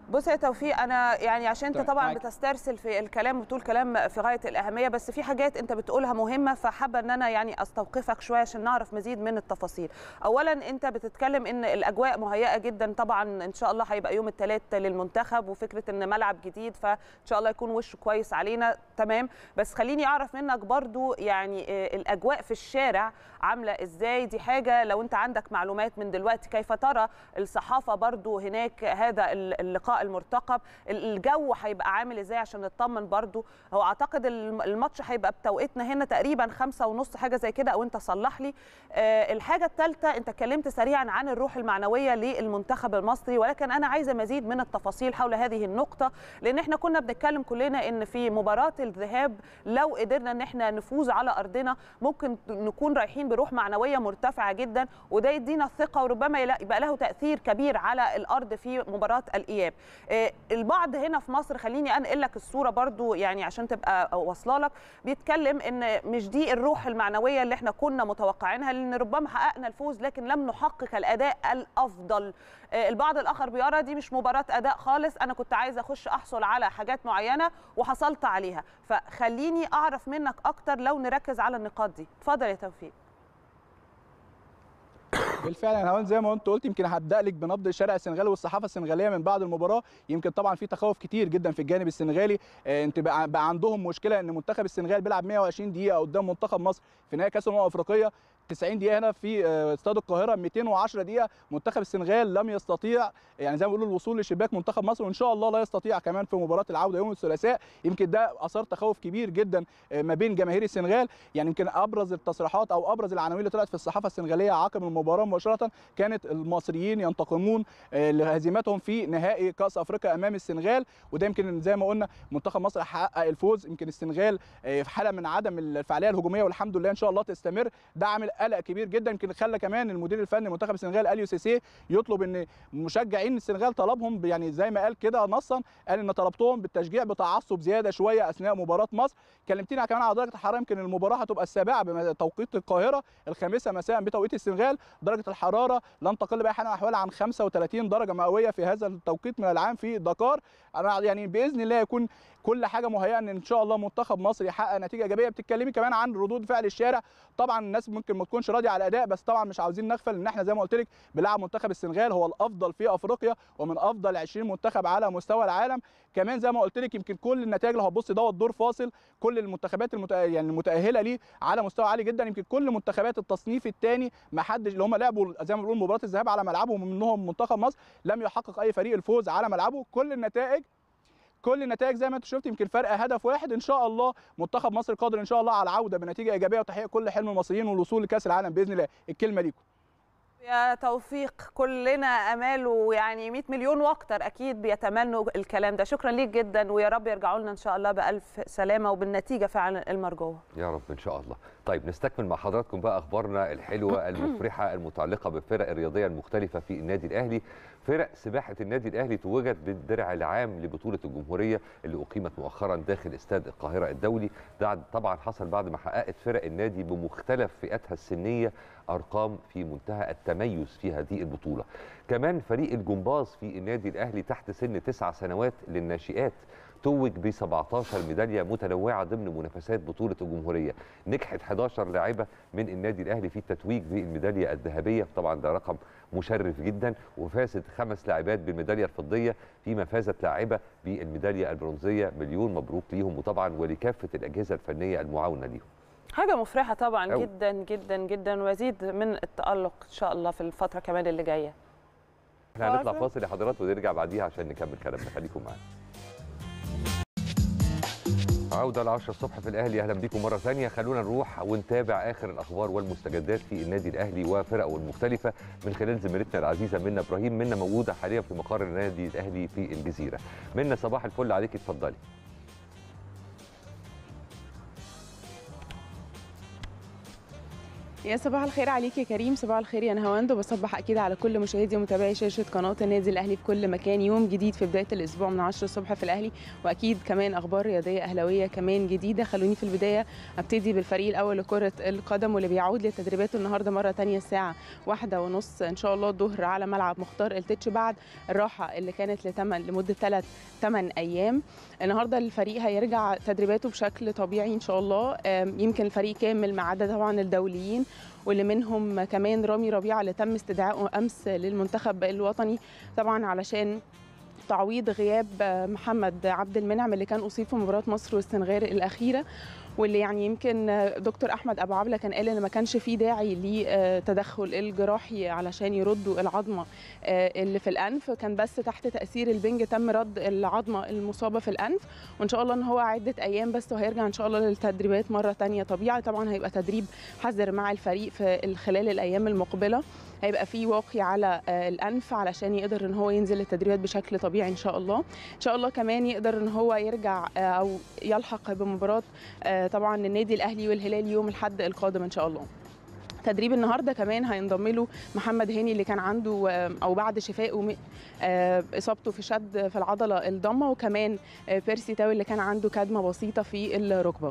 بص يا توفيق انا يعني عشان انت طيب، طبعا معاك. بتسترسل في الكلام وبتقول كلام في غايه الاهميه بس في حاجات انت بتقولها مهمه فحابه ان انا يعني استوقفك شويه عشان نعرف مزيد من التفاصيل. اولا انت بتتكلم ان الاجواء مهيئه جدا طبعا ان شاء الله هيبقى يوم الثلاث للمنتخب وفكره ان ملعب جديد فان شاء الله يكون وشه كويس علينا تمام بس خليني اعرف منك برضو يعني آه، الاجواء في الشارع عامله ازاي دي حاجه لو انت عندك معلومات من دلوقتي كيف ترى الصحافه برضو هناك هذا ال- اللقاء المرتقب ال- الجو هيبقى عامل ازاي عشان نطمن برضو هو اعتقد الم- الماتش هيبقى بتوقيتنا هنا تقريبا خمسة ونص حاجه زي كده او انت صلح لي آه، الحاجه الثالثه انت اتكلمت سريعا عن الروح المعنويه للمنتخب المصري ولكن انا عايزه مزيد من التفاصيل حول هذه النقطه لان احنا كنا بنتكلم كلنا ان في مباراه الذهاب لو قدرنا ان احنا نفوز على ارضنا ممكن نكون رايحين بروح معنويه مرتفعه جدا وده يدينا الثقه وربما يلا- يبقى له تاثير كبير على الارض في مباراه الاياب آه، البعض هنا في مصر خليني انقل لك الصوره برضو يعني عشان تبقى واصله لك بيتكلم ان مش دي الروح المعنويه اللي احنا كنا متوقعينها لان ربما حققنا الفوز لكن لم نحقق الاداء الافضل آه، البعض الاخر بيرى دي مش مباراه اداء خالص انا كنت عايزه اخش احصل على حاجات معينه وحصلت عليها فخليني اعرف منك اكتر لو نركز على النقاط دي اتفضل يا توفيق بالفعل يا نهاوند زي ما انت قلت يمكن هبدا لك بنبض الشارع السنغالي والصحافه السنغاليه من بعد المباراه يمكن طبعا في تخوف كتير جدا في الجانب السنغالي آه، انت بقى, بقى عندهم مشكله ان منتخب السنغال بيلعب 120 دقيقه قدام منتخب مصر في نهائي كاس الامم الافريقيه 90 دقيقه هنا في آه، استاد القاهره 210 دقيقه منتخب السنغال لم يستطيع يعني زي ما بيقولوا الوصول لشباك منتخب مصر وان شاء الله لا يستطيع كمان في مباراه العوده يوم الثلاثاء يمكن ده اثار تخوف كبير جدا آه، ما بين جماهير السنغال يعني يمكن ابرز التصريحات او ابرز العناوين اللي طلعت في الصحافه السنغاليه عقب المباراه مباشره كانت المصريين ينتقمون آه، لهزيمتهم في نهائي كاس افريقيا امام السنغال وده يمكن زي ما قلنا منتخب مصر حقق الفوز يمكن السنغال آه، في حاله من عدم الفعاليه الهجوميه والحمد لله ان شاء الله تستمر ده عامل قلق كبير جدا يمكن خلى كمان المدير الفني لمنتخب السنغال اليو سيسي يطلب ان مشجعين السنغال طلبهم ب- يعني زي ما قال كده نصا قال ان طلبتهم بالتشجيع بتعصب زياده شويه اثناء مباراه مصر كلمتني كمان على درجه الحراره يمكن المباراه هتبقى السابعه بتوقيت القاهره الخامسه مساء بتوقيت السنغال درجه الحراره لن تقل باي حال عن احوال عن 35 درجه مئويه في هذا التوقيت من العام في دكار انا يعني باذن الله يكون كل حاجه مهيئه ان ان شاء الله منتخب مصر يحقق نتيجه ايجابيه بتتكلمي كمان عن ردود فعل الشارع طبعا الناس ممكن ما تكونش راضيه على الاداء بس طبعا مش عاوزين نغفل ان احنا زي ما قلت لك بنلعب منتخب السنغال هو الافضل في افريقيا ومن افضل 20 منتخب على مستوى العالم كمان زي ما قلت لك يمكن كل النتائج لو هتبص دوت دور فاصل كل المنتخبات المتأ... يعني المتاهله ليه على مستوى عالي جدا يمكن كل منتخبات التصنيف الثاني ما حدش اللي هم لعبوا زي ما بنقول مباراه الذهاب على ملعبهم منهم منتخب مصر لم يحقق اي فريق الفوز على ملعبه كل النتائج كل النتائج زي ما انت شفت يمكن فرق هدف واحد ان شاء الله منتخب مصر قادر ان شاء الله على العوده بنتيجه ايجابيه وتحقيق كل حلم المصريين والوصول لكاس العالم باذن الله الكلمه ليكم يا توفيق كلنا امال ويعني 100 مليون واكتر اكيد بيتمنوا الكلام ده شكرا ليك جدا ويا رب يرجعوا لنا ان شاء الله بالف سلامه وبالنتيجه فعلا المرجوه يا رب ان شاء الله طيب نستكمل مع حضراتكم بقى اخبارنا الحلوه المفرحه المتعلقه بالفرق الرياضيه المختلفه في النادي الاهلي فرق سباحه النادي الاهلي توجت بالدرع العام لبطوله الجمهوريه اللي اقيمت مؤخرا داخل استاد القاهره الدولي ده طبعا حصل بعد ما حققت فرق النادي بمختلف فئاتها السنيه ارقام في منتهى التميز في هذه البطوله كمان فريق الجمباز في النادي الاهلي تحت سن تسع سنوات للناشئات توج ب 17 ميداليه متنوعه ضمن منافسات بطوله الجمهوريه نجحت 11 لاعبه من النادي الاهلي في التتويج بالميداليه الذهبيه طبعا ده رقم مشرف جدا وفازت خمس لاعبات بالميداليه الفضيه فيما فازت لاعبه بالميداليه البرونزيه مليون مبروك ليهم وطبعا ولكافه الاجهزه الفنيه المعاونه ليهم حاجه مفرحه طبعا أوي. جدا جدا جدا ويزيد من التالق ان شاء الله في الفتره كمان اللي جايه احنا هنطلع فاصل. فاصل يا حضرات ونرجع بعديها عشان نكمل كلامنا خليكم معانا عودة ل 10 الصبح في الأهلي أهلا بكم مرة ثانية خلونا نروح ونتابع آخر الأخبار والمستجدات في النادي الأهلي وفرقه المختلفة من خلال زميلتنا العزيزة منى إبراهيم منى موجودة حاليا في مقر النادي الأهلي في الجزيرة منى صباح الفل عليك اتفضلي يا صباح الخير عليك يا كريم صباح الخير يا نهاوند وبصبح اكيد على كل مشاهدي ومتابعي شاشه قناه النادي الاهلي في كل مكان يوم جديد في بدايه الاسبوع من 10 الصبح في الاهلي واكيد كمان اخبار رياضيه اهلاويه كمان جديده خلوني في البدايه ابتدي بالفريق الاول لكره القدم واللي بيعود لتدريباته النهارده مره ثانيه الساعه واحدة ونص ان شاء الله الظهر على ملعب مختار التتش بعد الراحه اللي كانت لتمن لمده ثلاث 8 ايام النهارده الفريق هيرجع تدريباته بشكل طبيعي ان شاء الله يمكن الفريق كامل ما عدا طبعا الدوليين واللي منهم كمان رامي ربيعه اللي تم استدعائه امس للمنتخب الوطني طبعا علشان تعويض غياب محمد عبد المنعم اللي كان اصيب في مباراه مصر والسنغال الاخيره واللي يعني يمكن دكتور احمد ابو عبله كان قال ان ما كانش في داعي لتدخل الجراحي علشان يردوا العظمه اللي في الانف كان بس تحت تاثير البنج تم رد العظمه المصابه في الانف وان شاء الله ان هو عده ايام بس وهيرجع ان شاء الله للتدريبات مره ثانيه طبيعي طبعا هيبقى تدريب حذر مع الفريق في خلال الايام المقبله هيبقى في واقي على الانف علشان يقدر ان هو ينزل التدريبات بشكل طبيعي ان شاء الله ان شاء الله كمان يقدر ان هو يرجع او يلحق بمباراه طبعا النادي الاهلي والهلال يوم الاحد القادم ان شاء الله تدريب النهارده كمان هينضم له محمد هاني اللي كان عنده او بعد شفائه اصابته في شد في العضله الضمه وكمان بيرسي تاوي اللي كان عنده كدمه بسيطه في الركبه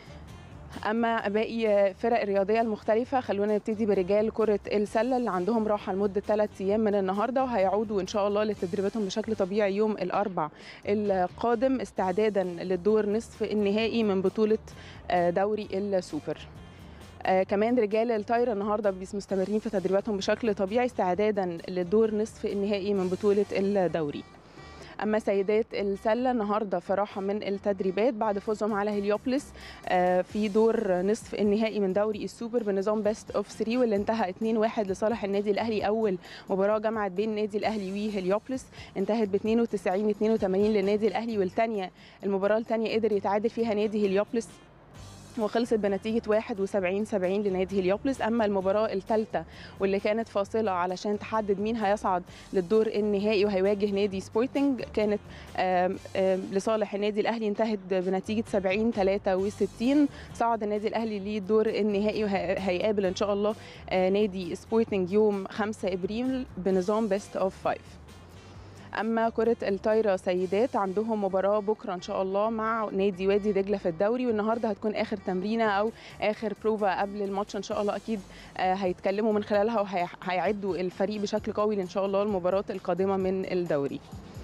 اما باقي فرق الرياضيه المختلفه خلونا نبتدي برجال كره السله اللي عندهم راحه لمده ثلاث ايام من النهارده وهيعودوا ان شاء الله لتدريباتهم بشكل طبيعي يوم الاربع القادم استعدادا للدور نصف النهائي من بطوله دوري السوبر آه كمان رجال الطايره النهارده مستمرين في تدريباتهم بشكل طبيعي استعدادا للدور نصف النهائي من بطوله الدوري اما سيدات السله النهارده في راحه من التدريبات بعد فوزهم على هليوبلس في دور نصف النهائي من دوري السوبر بنظام بيست اوف 3 واللي انتهى 2-1 لصالح النادي الاهلي اول مباراه جمعت بين النادي الاهلي وهليوبلس انتهت ب 92 82 للنادي الاهلي والثانيه المباراه الثانيه قدر يتعادل فيها نادي هليوبلس وخلصت بنتيجة 71 70 لنادي هليوبلس أما المباراة الثالثة واللي كانت فاصلة علشان تحدد مين هيصعد للدور النهائي وهيواجه نادي سبورتنج كانت آم آم لصالح النادي الأهلي انتهت بنتيجة 70 63 صعد النادي الأهلي للدور النهائي وهيقابل إن شاء الله نادي سبورتنج يوم 5 إبريل بنظام بيست أوف 5 اما كره الطايره سيدات عندهم مباراه بكره ان شاء الله مع نادي وادي دجله في الدوري والنهارده هتكون اخر تمرينه او اخر بروفا قبل الماتش ان شاء الله اكيد هيتكلموا من خلالها وهيعدوا الفريق بشكل قوي ان شاء الله المباراه القادمه من الدوري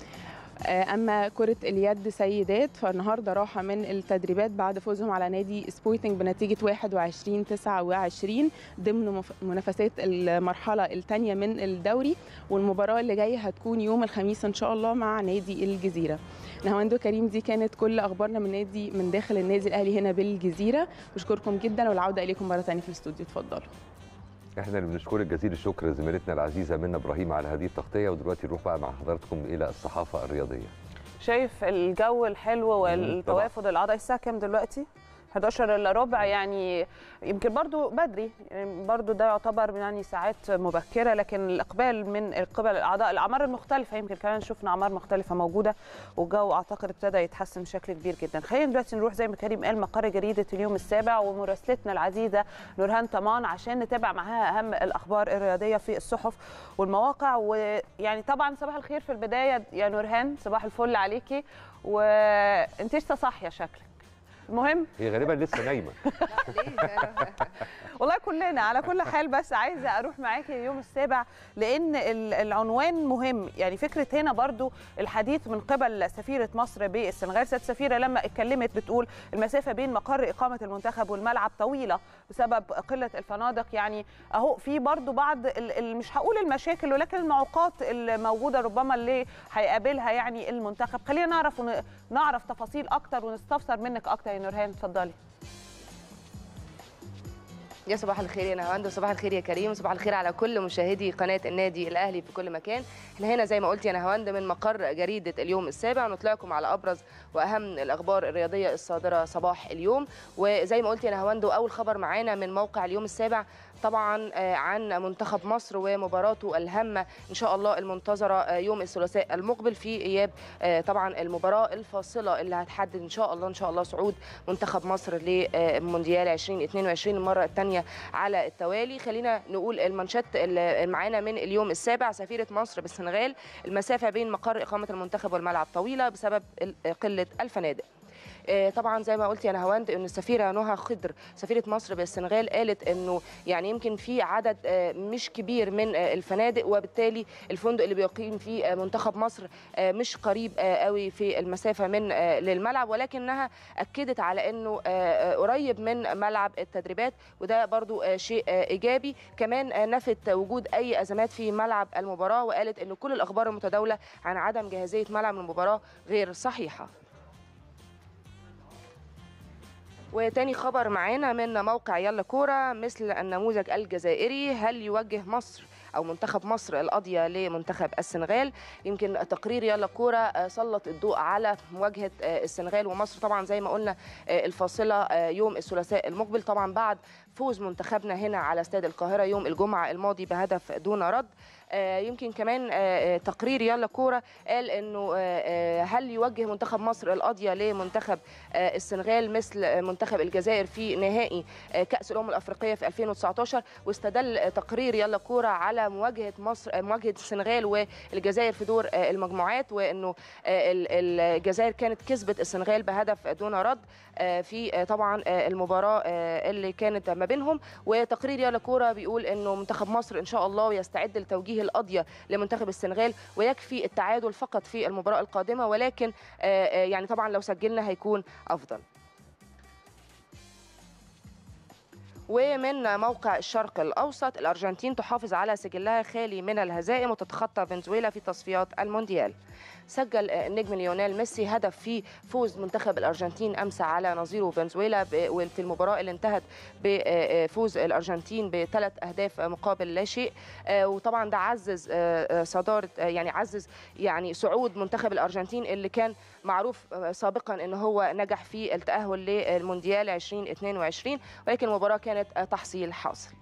اما كره اليد سيدات فالنهارده راحه من التدريبات بعد فوزهم على نادي سبورتنج بنتيجه 21 29 ضمن منافسات المرحله الثانيه من الدوري والمباراه اللي جايه هتكون يوم الخميس ان شاء الله مع نادي الجزيره نهاوندو كريم دي كانت كل اخبارنا من نادي من داخل النادي الاهلي هنا بالجزيره بشكركم جدا والعوده اليكم مره ثانيه في الاستوديو اتفضلوا احنا اللي بنشكرك جزيل الشكر زميلتنا العزيزه منى ابراهيم على هذه التغطيه ودلوقتي نروح بقى مع حضراتكم الى الصحافه الرياضيه شايف الجو الحلو والتوافد الاعضاء الساعه كام دلوقتي 11 الا ربع يعني يمكن برضو بدري يعني برضو ده يعتبر يعني ساعات مبكره لكن الاقبال من قبل الاعضاء الاعمار المختلفه يمكن كمان شفنا اعمار مختلفه موجوده والجو اعتقد ابتدى يتحسن بشكل كبير جدا خلينا دلوقتي نروح زي ما كريم قال مقر جريده اليوم السابع ومراسلتنا العزيزه نورهان طمان عشان نتابع معاها اهم الاخبار الرياضيه في الصحف والمواقع ويعني طبعا صباح الخير في البدايه يا نورهان صباح الفل عليكي وانت لسه صاحيه شكلك المهم هي غالبا لسه نايمه والله كلنا على كل حال بس عايزه اروح معاكي اليوم السابع لان العنوان مهم يعني فكره هنا برضو الحديث من قبل سفيره مصر بالسنغال سياده السفيره لما اتكلمت بتقول المسافه بين مقر اقامه المنتخب والملعب طويله بسبب قله الفنادق يعني اهو في برضو بعض مش هقول المشاكل ولكن المعوقات الموجوده ربما اللي هيقابلها يعني المنتخب خلينا نعرف نعرف تفاصيل اكتر ونستفسر منك اكتر يا نورهان اتفضلي يا صباح الخير يا نهاوند وصباح الخير يا كريم وصباح الخير على كل مشاهدي قناه النادي الاهلي في كل مكان احنا هنا زي ما قلت يا نهاوند من مقر جريده اليوم السابع نطلعكم على ابرز واهم الاخبار الرياضيه الصادره صباح اليوم وزي ما قلت يا نهاوند اول خبر معانا من موقع اليوم السابع طبعا آه، عن منتخب مصر ومباراته الهامه ان شاء الله المنتظره آه، يوم الثلاثاء المقبل في اياب آه، طبعا المباراه الفاصله اللي هتحدد ان شاء الله ان شاء الله صعود منتخب مصر لمونديال 2022 المره الثانيه على التوالي خلينا نقول المانشات اللي معانا من اليوم السابع سفيره مصر بالسنغال المسافه بين مقر اقامه المنتخب والملعب طويله بسبب ال- قله الفنادق آه، طبعا زي ما قلت يا نهاوند ان السفيره نهى خضر سفيره مصر بالسنغال قالت انه يعني يمكن في عدد آه، مش كبير من آه، الفنادق وبالتالي الفندق اللي بيقيم فيه آه، منتخب مصر آه، مش قريب آه، قوي في المسافه من آه، للملعب ولكنها اكدت على انه آه، آه، قريب من ملعب التدريبات وده برضو آه، شيء آه، ايجابي كمان آه، نفت وجود اي ازمات في ملعب المباراه وقالت انه كل الاخبار المتداوله عن عدم جاهزيه ملعب المباراه غير صحيحه وتاني خبر معانا من موقع يلا كورة مثل النموذج الجزائري هل يوجه مصر او منتخب مصر القضيه لمنتخب السنغال يمكن تقرير يلا كوره آه، سلط الضوء على مواجهه آه، السنغال ومصر طبعا زي ما قلنا آه، الفاصله آه، يوم الثلاثاء المقبل طبعا بعد فوز منتخبنا هنا على استاد القاهره يوم الجمعه الماضي بهدف دون رد آه، يمكن كمان آه، آه، تقرير يلا كوره قال انه آه، آه، هل يوجه منتخب مصر القضيه لمنتخب آه، السنغال مثل آه، منتخب الجزائر في نهائي آه، كاس الامم الافريقيه في 2019 واستدل آه، تقرير يلا كوره على مواجهه مصر آه، مواجهه السنغال والجزائر في دور آه، المجموعات وانه آه، ال- الجزائر كانت كسبت السنغال بهدف دون رد آه، في آه، طبعا آه، المباراه آه، اللي كانت ما بينهم وتقرير يلا كوره بيقول انه منتخب مصر ان شاء الله يستعد لتوجيه القضيه لمنتخب السنغال ويكفي التعادل فقط في المباراه القادمه ولكن آه، آه، يعني طبعا لو سجلنا هيكون افضل ومن موقع الشرق الاوسط الارجنتين تحافظ على سجلها خالي من الهزائم وتتخطى فنزويلا في تصفيات المونديال سجل النجم ليونيل ميسي هدف في فوز منتخب الارجنتين امس على نظيره فنزويلا ب- وفي المباراه اللي انتهت بفوز الارجنتين بثلاث اهداف مقابل لا شيء آه، وطبعا ده عزز آه، آه، صداره آه، يعني عزز يعني صعود منتخب الارجنتين اللي كان معروف آه، سابقا ان هو نجح في التاهل للمونديال 2022 ولكن المباراه كانت آه، تحصيل حاصل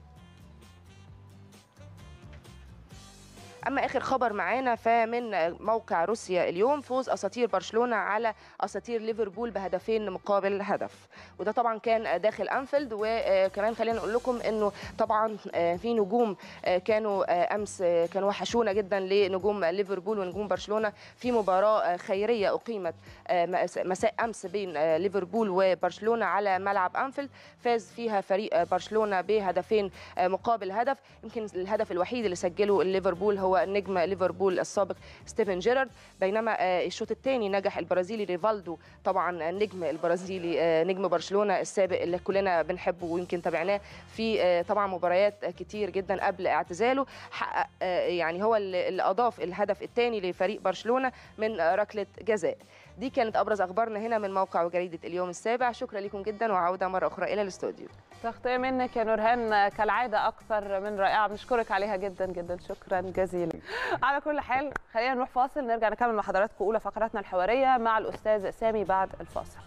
اما اخر خبر معانا فمن موقع روسيا اليوم فوز اساطير برشلونه على اساطير ليفربول بهدفين مقابل هدف وده طبعا كان داخل انفيلد وكمان خلينا نقول لكم انه طبعا في نجوم كانوا امس كانوا وحشونا جدا لنجوم ليفربول ونجوم برشلونه في مباراه خيريه اقيمت مساء امس بين ليفربول وبرشلونه على ملعب انفيلد فاز فيها فريق برشلونه بهدفين مقابل هدف يمكن الهدف الوحيد اللي سجله ليفربول هو نجم ليفربول السابق ستيفن جيرارد بينما الشوط الثاني نجح البرازيلي ريفالدو طبعا النجم البرازيلي نجم برشلونه السابق اللي كلنا بنحبه ويمكن تابعناه في طبعا مباريات كتير جدا قبل اعتزاله حقق يعني هو اللي اضاف الهدف الثاني لفريق برشلونه من ركله جزاء دي كانت ابرز اخبارنا هنا من موقع وجريده اليوم السابع شكرا لكم جدا وعوده مره اخرى الى الاستوديو تغطيه منك يا نورهان كالعاده اكثر من رائعه بنشكرك عليها جدا جدا شكرا جزيلا على كل حال خلينا نروح فاصل نرجع نكمل مع حضراتكم اولى فقراتنا الحواريه مع الاستاذ سامي بعد الفاصل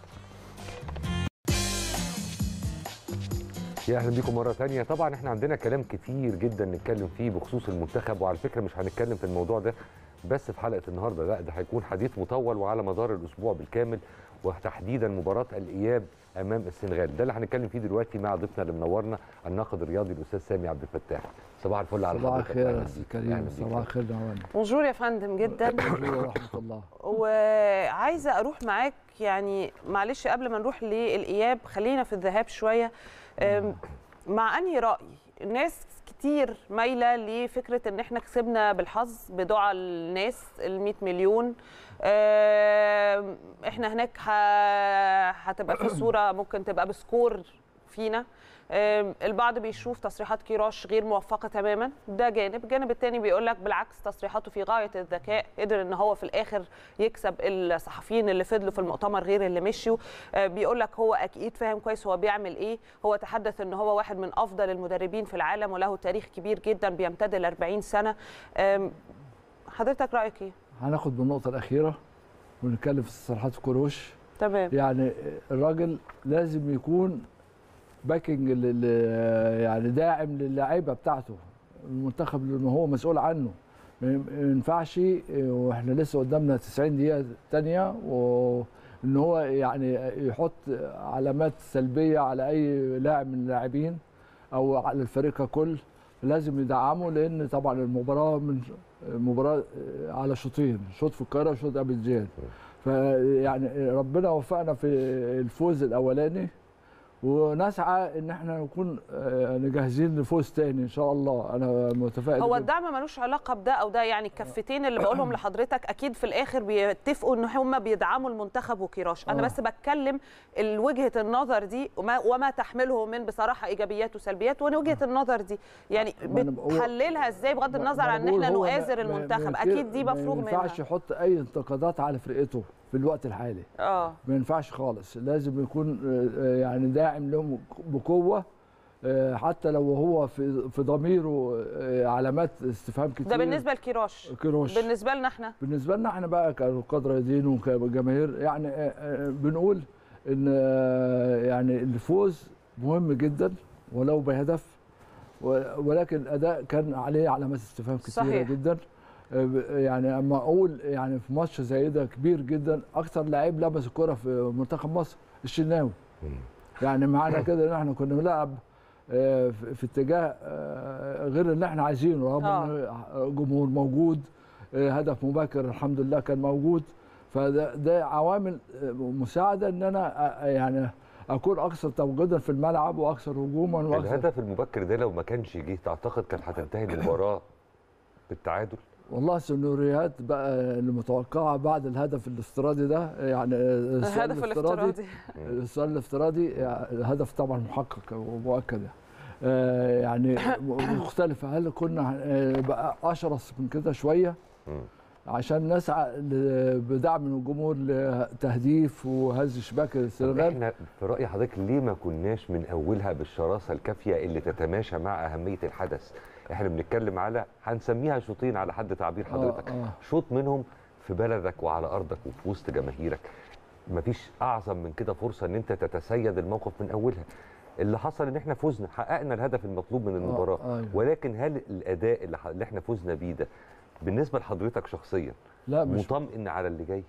يا اهلا بيكم مره ثانيه طبعا احنا عندنا كلام كتير جدا نتكلم فيه بخصوص المنتخب وعلى فكره مش هنتكلم في الموضوع ده بس في حلقه النهارده لا ده هيكون حديث مطول وعلى مدار الاسبوع بالكامل وتحديدا مباراه الاياب امام السنغال ده اللي هنتكلم فيه دلوقتي مع ضيفنا اللي منورنا الناقد الرياضي الاستاذ سامي عبد الفتاح صباح الفل على صباح حضرتك الخير أهلاً يا بيك. استاذ كريم أهلاً بيك. صباح الخير نعمان بونجور يا فندم جدا بونجور ورحمه الله وعايزه اروح معاك يعني معلش قبل ما نروح للاياب خلينا في الذهاب شويه أم، مع انهي راي الناس كتير مايله لفكره ان احنا كسبنا بالحظ بدعاء الناس ال 100 مليون أم، احنا هناك ه- هتبقى في صوره ممكن تبقى بسكور فينا أم، البعض بيشوف تصريحات كيروش غير موفقه تماما ده جانب الجانب الثاني بيقول لك بالعكس تصريحاته في غايه الذكاء قدر ان هو في الاخر يكسب الصحفيين اللي فضلوا في المؤتمر غير اللي مشيوا أه، بيقول لك هو اكيد فاهم كويس هو بيعمل ايه هو تحدث ان هو واحد من افضل المدربين في العالم وله تاريخ كبير جدا بيمتد ل 40 سنه أم، حضرتك رايك ايه هناخد بالنقطه الاخيره ونتكلم في تصريحات كروش تمام يعني الراجل لازم يكون باكينج لل- يعني داعم للاعيبه بتاعته المنتخب اللي هو مسؤول عنه ما ينفعش واحنا لسه قدامنا 90 دقيقه تانية وان هو يعني يحط علامات سلبيه على اي لاعب من اللاعبين او على الفريق ككل لازم يدعمه لان طبعا المباراه من مباراه على شوطين شوط في القاهره وشوط ابيجان فيعني ربنا وفقنا في الفوز الاولاني ونسعى ان احنا نكون آه، جاهزين لفوز تاني ان شاء الله انا متفائل هو جداً. الدعم ملوش علاقه بده او ده يعني الكفتين اللي بقولهم لحضرتك اكيد في الاخر بيتفقوا ان هم بيدعموا المنتخب وكيروش انا آه. بس بتكلم ال- وجهه النظر دي وما, وما تحمله من بصراحه ايجابيات وسلبيات وجهه النظر دي يعني ما أنا بقول- بتحللها ازاي بغض النظر عن ان بقول احنا هو ما- نؤازر ما- ما المنتخب ينفع- اكيد دي مفروغ ما منها ينفعش يحط اي انتقادات على فرقته في الوقت الحالي اه ما ينفعش خالص لازم يكون آه، آه، يعني داعم لهم بقوه آه، حتى لو هو في في ضميره آه، علامات استفهام كتير ده بالنسبه لكيروش كيروش بالنسبه لنا احنا بالنسبه لنا احنا بقى كنقاد رياضيين وكجماهير يعني آه، آه، بنقول ان آه، يعني الفوز مهم جدا ولو بهدف و- ولكن الاداء كان عليه علامات استفهام كثيره صحيح. جدا آه، ب- يعني اما اقول يعني في ماتش زي ده كبير جدا اكثر لعيب لمس الكره في منتخب مصر الشناوي يعني معنى كده ان احنا كنا بنلعب آه، في في اتجاه آه، غير اللي احنا عايزينه رغم آه. ان جمهور موجود آه، هدف مبكر الحمد لله كان موجود فده ده عوامل آه، مساعده ان انا آه، يعني اكون اكثر تواجدا في الملعب واكثر هجوما واكثر الهدف المبكر ده لو ما كانش جه تعتقد كانت هتنتهي المباراه بالتعادل والله السيناريوهات بقى المتوقعه بعد الهدف الافتراضي ده يعني السؤال الهدف الافتراضي السؤال الافتراضي يعني الهدف طبعا محقق ومؤكد يعني. آه، يعني مختلفه هل كنا آه، بقى اشرس من كده شويه مم. عشان نسعى ل- بدعم من الجمهور لتهديف وهز شباك طب السنغال احنا في راي حضرتك ليه ما كناش من اولها بالشراسه الكافيه اللي تتماشى مع اهميه الحدث احنا بنتكلم على هنسميها شوطين على حد تعبير حضرتك آه. شوط منهم في بلدك وعلى ارضك وفي وسط جماهيرك مفيش اعظم من كده فرصه ان انت تتسيد الموقف من اولها اللي حصل ان احنا فزنا حققنا الهدف المطلوب من المباراه آه، أيوة. ولكن هل الاداء اللي, ح- اللي احنا فزنا بيه ده بالنسبه لحضرتك شخصيا لا مش مطمئن على اللي جاي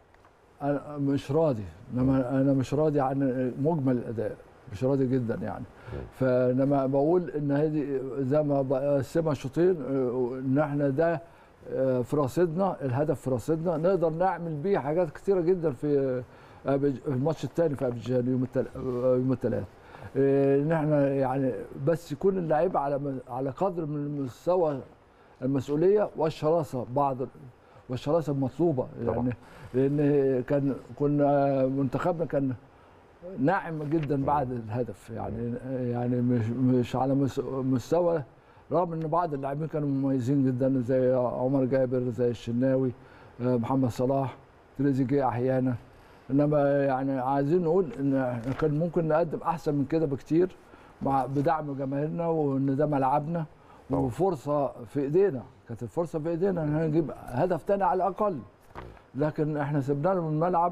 انا مش راضي انما انا مش راضي عن مجمل الاداء مش راضي جدا يعني فلما بقول ان هذه زي ما بقسمها شوطين آه، ان احنا ده آه، في رصيدنا الهدف في رصيدنا نقدر نعمل بيه حاجات كتيره جدا في آه، في الماتش الثاني في ابيجان يوم التل... آه، يوم الثلاث ان احنا يعني بس يكون اللعيبه على م- على قدر من مستوى المسؤوليه والشراسه بعض والشراسه المطلوبه طبعاً. يعني لان كان كنا منتخبنا كان ناعم جدا بعد الهدف يعني يعني مش مش على مس- مستوى رغم ان بعض اللاعبين كانوا مميزين جدا زي عمر جابر زي الشناوي آه، محمد صلاح تريزيجيه احيانا انما يعني عايزين نقول ان إحنا كان ممكن نقدم احسن من كده بكتير مع بدعم جماهيرنا وان ده ملعبنا طبعاً. وفرصه في ايدينا كانت الفرصه في ايدينا ان إحنا نجيب هدف تاني على الاقل لكن احنا سيبنا لهم الملعب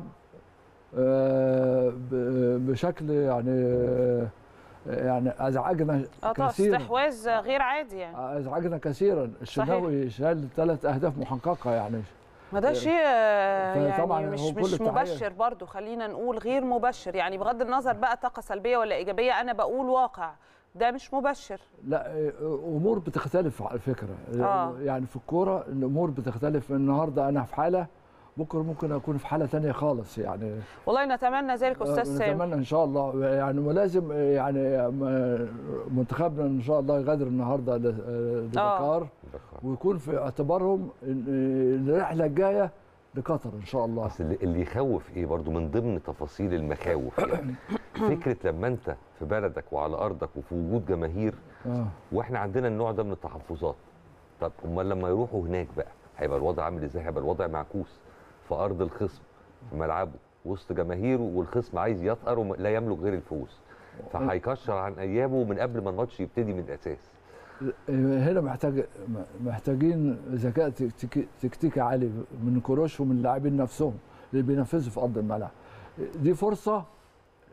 آه، ب- بشكل يعني آه، يعني ازعجنا اه طبعا كثيرا استحواذ غير عادي يعني ازعجنا كثيرا الشناوي شال ثلاث اهداف محققه يعني ما ده شيء آه، فطبعاً يعني مش هو كل مش التحية. مبشر برضو خلينا نقول غير مبشر يعني بغض النظر بقى طاقه سلبيه ولا ايجابيه انا بقول واقع ده مش مبشر لا امور بتختلف على فكره آه. يعني في الكوره الامور بتختلف النهارده انا في حاله بكره ممكن اكون في حاله تانية خالص يعني والله نتمنى ذلك استاذ سامي نتمنى ان شاء الله يعني ولازم يعني م- منتخبنا ان شاء الله يغادر النهارده ل- لدكار ويكون في اعتبارهم إن الرحله الجايه لقطر ان شاء الله اصل اللي- اللي يخوف ايه برضو من ضمن تفاصيل المخاوف يعني فكره لما انت في بلدك وعلى ارضك وفي وجود جماهير آه. واحنا عندنا النوع ده من التحفظات طب امال لما يروحوا هناك بقى هيبقى الوضع عامل ازاي هيبقى الوضع معكوس في ارض الخصم في ملعبه وسط جماهيره والخصم عايز يطأر ولا يملك غير الفوز فهيكشر عن ايامه من قبل ما الماتش يبتدي من الاساس هنا محتاج محتاجين ذكاء تكتيكي, تكتيكي عالي من كروش ومن اللاعبين نفسهم اللي بينفذوا في ارض الملعب دي فرصه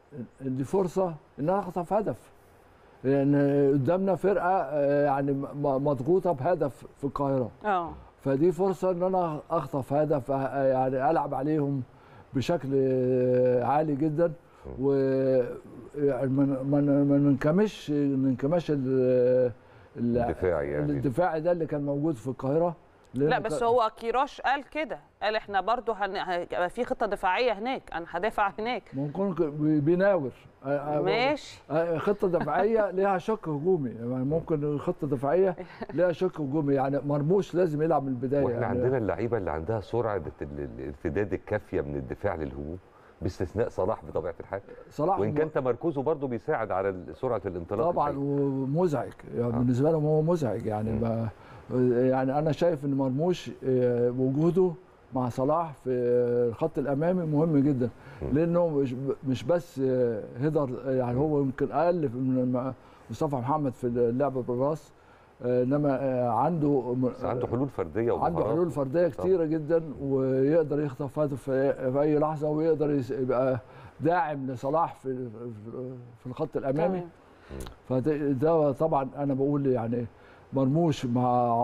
دي فرصه ان انا اخطف هدف لان قدامنا فرقه آه، يعني م- مضغوطه بهدف في القاهره اه فدي فرصه ان انا اخطف هدف آه، يعني العب عليهم بشكل آه، عالي جدا و يعني ما ما ما ننكمش ما ننكمش ال- ال- الدفاعي يعني. الدفاعي ده اللي كان موجود في القاهره لا لأنه بس كان- هو كيروش قال كده قال احنا برضو هن... هيبقى في خطه دفاعيه هناك انا هدافع هناك ممكن ك- بي- بيناور آه، آه، ماشي. آه، خطه دفاعيه ليها شق هجومي يعني ممكن خطه دفاعيه ليها شق هجومي يعني مرموش لازم يلعب من البدايه واحنا يعني عندنا اللعيبه اللي عندها سرعه ال- الارتداد الكافيه من الدفاع للهجوم باستثناء صلاح بطبيعه الحال صلاح وان م- كان تمركزه برضه بيساعد على ال- سرعه الانطلاق طبعا الحقيقي. ومزعج يعني بالنسبه لهم هو مزعج يعني ما يعني انا شايف ان مرموش آه، وجوده مع صلاح في الخط الامامي مهم جدا لانه مش مش بس آه، هيدر يعني هو يمكن اقل من الم- مصطفى محمد في اللعب بالراس آه، انما آه، عنده بس عنده حلول فرديه عنده ومهارات. حلول فرديه طبعاً. كتيره جدا ويقدر يخطف هدف في في اي لحظه ويقدر يس- يبقى داعم لصلاح في في- في الخط الامامي فده ده طبعا انا بقول يعني مرموش مع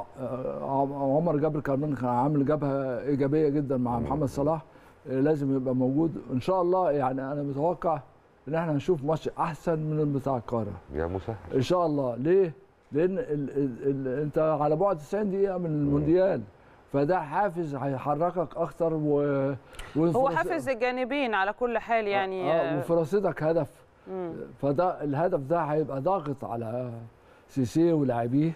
آه، عمر جابر كمان كان عامل جبهه ايجابيه جدا مع محمد صلاح آه، لازم يبقى موجود ان شاء الله يعني انا متوقع ان احنا هنشوف ماتش احسن من بتاع القاهره يا مسهل ان شاء الله ليه لان ال ال ال انت على بعد 90 دقيقه من المونديال فده حافز هيحركك اكتر و هو وفرص- حافز الجانبين على كل حال يعني اه وفرصتك هدف مم. فده الهدف ده هيبقى ضاغط على سيسي ولاعبيه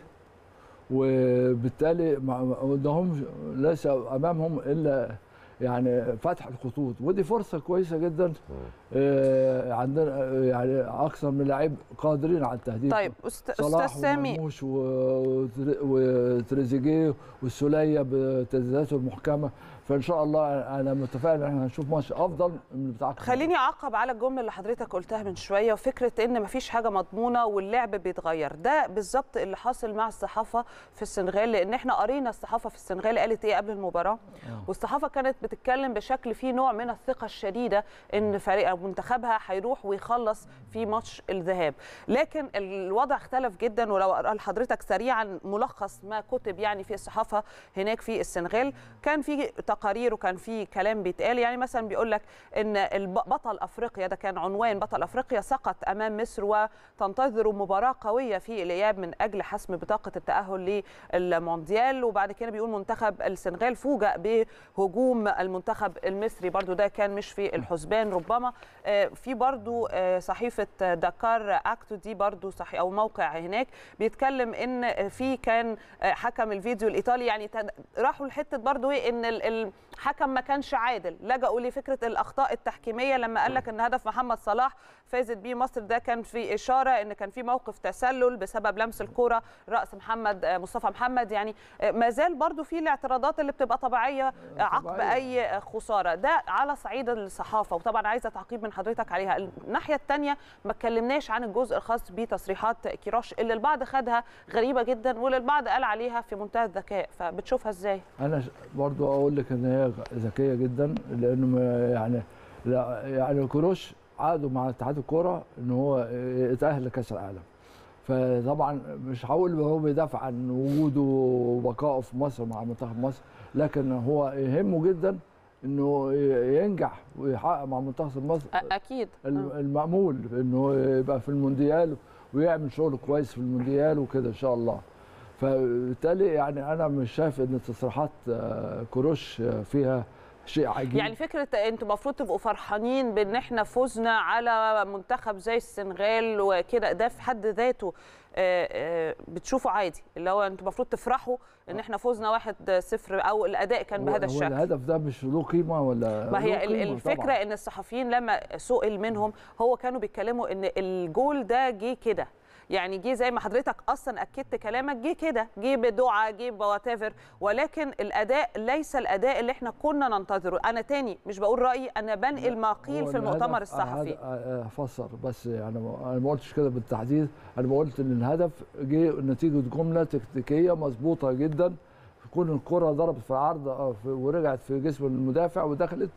وبالتالي ما ما قدامهم ليس امامهم الا يعني فتح الخطوط ودي فرصه كويسه جدا آه، عندنا آه، يعني اكثر من لعيب قادرين على التهديف طيب أست- صلاح أستاذ سامي. ومرموش و- وتر- وتريزيجيه والسوليه بتسديداته المحكمه فان شاء الله انا متفائل ان احنا هنشوف ماتش افضل من بتاع القاهرة. خليني اعقب على الجمله اللي حضرتك قلتها من شويه وفكره ان مفيش حاجه مضمونه واللعب بيتغير ده بالظبط اللي حاصل مع الصحافه في السنغال لان احنا قرينا الصحافه في السنغال قالت ايه قبل المباراه والصحافه كانت بتتكلم بشكل فيه نوع من الثقه الشديده ان فريق أو منتخبها هيروح ويخلص في ماتش الذهاب لكن الوضع اختلف جدا ولو اقرا لحضرتك سريعا ملخص ما كتب يعني في الصحافه هناك في السنغال كان في تقارير وكان في كلام بيتقال يعني مثلا بيقول لك ان الب- بطل افريقيا ده كان عنوان بطل افريقيا سقط امام مصر وتنتظر مباراه قويه في الاياب من اجل حسم بطاقه التاهل للمونديال وبعد كده بيقول منتخب السنغال فوجئ بهجوم المنتخب المصري برضو ده كان مش في الحسبان ربما آه، في برضو آه، صحيفه دكار اكتو دي برضو صحي او موقع هناك بيتكلم ان في كان آه، حكم الفيديو الايطالي يعني تد- راحوا لحته برضو ايه ان ال- الحكم ما كانش عادل لجأوا لفكره الاخطاء التحكيميه لما قال لك ان هدف محمد صلاح فازت بيه مصر ده كان في اشاره ان كان في موقف تسلل بسبب لمس الكره راس محمد آه، مصطفى محمد يعني آه، ما زال برضو في الاعتراضات اللي بتبقى طبيعيه آه، عقب طبيعية. اي خساره ده على صعيد الصحافه وطبعا عايزه تعقيب من حضرتك عليها الناحيه الثانيه ما اتكلمناش عن الجزء الخاص بتصريحات كيروش اللي البعض خدها غريبه جدا واللي البعض قال عليها في منتهى الذكاء فبتشوفها ازاي انا ش- برضو اقول لك ان هي ذكيه جدا لانه ما- يعني لا يعني كروش عقدوا مع اتحاد الكوره ان هو يتاهل لكاس العالم فطبعا مش هقول هو بيدافع عن وجوده وبقائه في مصر مع منتخب مصر لكن هو يهمه جدا انه ينجح ويحقق مع منتخب مصر أ- اكيد الم- المأمول انه يبقى في المونديال ويعمل شغل كويس في المونديال وكده ان شاء الله فبالتالي يعني انا مش شايف ان تصريحات آه، كروش آه، فيها شيء عجيب يعني فكره انتوا المفروض تبقوا فرحانين بان احنا فزنا على منتخب زي السنغال وكده ده في حد ذاته آه، آه، بتشوفوا عادي اللي هو انتوا المفروض تفرحوا ان احنا فزنا واحد صفر او الاداء كان هو- بهذا هو الشكل الهدف ده مش له قيمه ولا ما له هي ال- قيمة الفكره طبعاً. ان الصحفيين لما سئل منهم هو كانوا بيتكلموا ان الجول ده جه كده يعني جه زي ما حضرتك اصلا اكدت كلامك جه كده جه بدعاء جه بواتيفر ولكن الاداء ليس الاداء اللي احنا كنا ننتظره انا تاني مش بقول رايي انا بنقل ما قيل هو في المؤتمر الهدف- الصحفي هد- آه، هفسر بس يعني ما- انا ما قلتش كده بالتحديد انا قلت ان الهدف جه نتيجه جمله تكتيكيه مظبوطه جدا تكون الكره ضربت في العرض آه، في- ورجعت في جسم المدافع ودخلت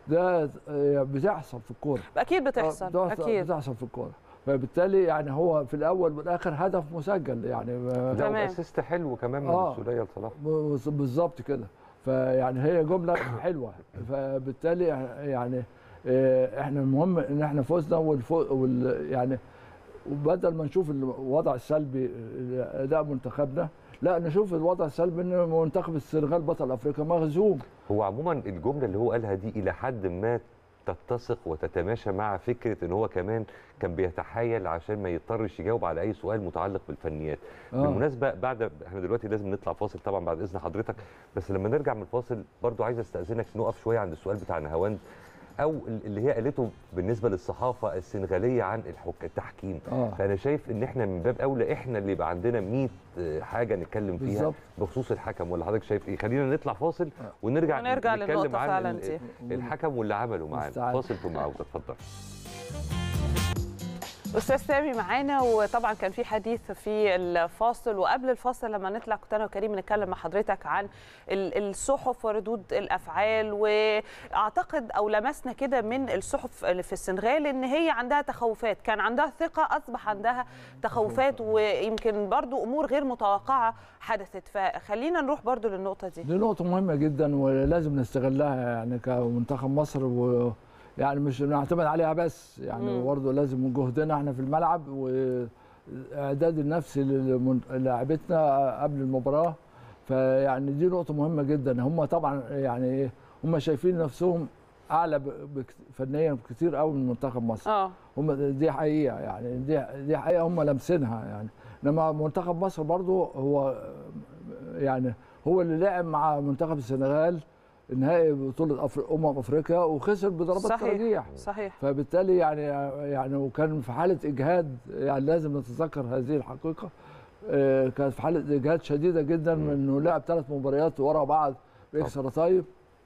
ده آه، بتحصل في الكوره اكيد بتحصل بتحصل اكيد بتحصل في الكوره فبالتالي يعني هو في الاول والاخر هدف مسجل يعني ما- ده اسيست حلو كمان من آه. السوليه لصلاح بز- بالظبط كده فيعني هي جمله حلوه فبالتالي يعني آه، احنا المهم ان احنا فزنا والفو وال يعني وبدل ما نشوف الوضع السلبي آه، اداء منتخبنا لا نشوف الوضع السلبي ان منتخب السنغال بطل افريقيا مهزوم هو عموما الجمله اللي هو قالها دي الى حد ما تتسق وتتماشى مع فكره ان هو كمان كان بيتحايل عشان ما يضطرش يجاوب على اي سؤال متعلق بالفنيات آه. بالمناسبه بعد احنا دلوقتي لازم نطلع فاصل طبعا بعد اذن حضرتك بس لما نرجع من الفاصل برضو عايز استاذنك نقف شويه عند السؤال بتاع نهاوند او اللي هي قالته بالنسبه للصحافه السنغاليه عن الحك... التحكيم آه. فانا شايف ان احنا من باب اولى احنا اللي يبقى عندنا 100 حاجه نتكلم فيها بالظبط. بخصوص الحكم ولا حضرتك شايف ايه خلينا نطلع فاصل ونرجع ونرجع نتكلم للنقطة عن فعلاً ال- دي. الحكم واللي عمله معانا مستعد. فاصل ثم عوده اتفضل استاذ سامي معانا وطبعا كان في حديث في الفاصل وقبل الفاصل لما نطلع كنت انا وكريم نتكلم مع حضرتك عن ال- الصحف وردود الافعال واعتقد او لمسنا كده من الصحف اللي في السنغال ان هي عندها تخوفات كان عندها ثقه اصبح عندها تخوفات ويمكن برضو امور غير متوقعه حدثت فخلينا نروح برضو للنقطه دي دي نقطة مهمة جدا ولازم نستغلها يعني كمنتخب مصر و يعني مش نعتمد عليها بس يعني مم. برضه لازم جهدنا احنا في الملعب واعداد النفسي للمن- للاعبتنا قبل المباراة فيعني دي نقطة مهمة جدا هم طبعا يعني هم شايفين نفسهم اعلى ب- بك- فنيا كتير قوي من منتخب مصر اه هم دي حقيقه يعني دي دي حقيقه هم لامسينها يعني انما منتخب مصر برضو هو يعني هو اللي لعب مع منتخب السنغال نهائي بطوله أفر... امم افريقيا وخسر بضربات صحيح ترجيح صحيح فبالتالي يعني يعني وكان في حاله اجهاد يعني لازم نتذكر هذه الحقيقه آه، كانت في حاله اجهاد شديده جدا من انه لعب ثلاث مباريات ورا بعض باكسترا تايم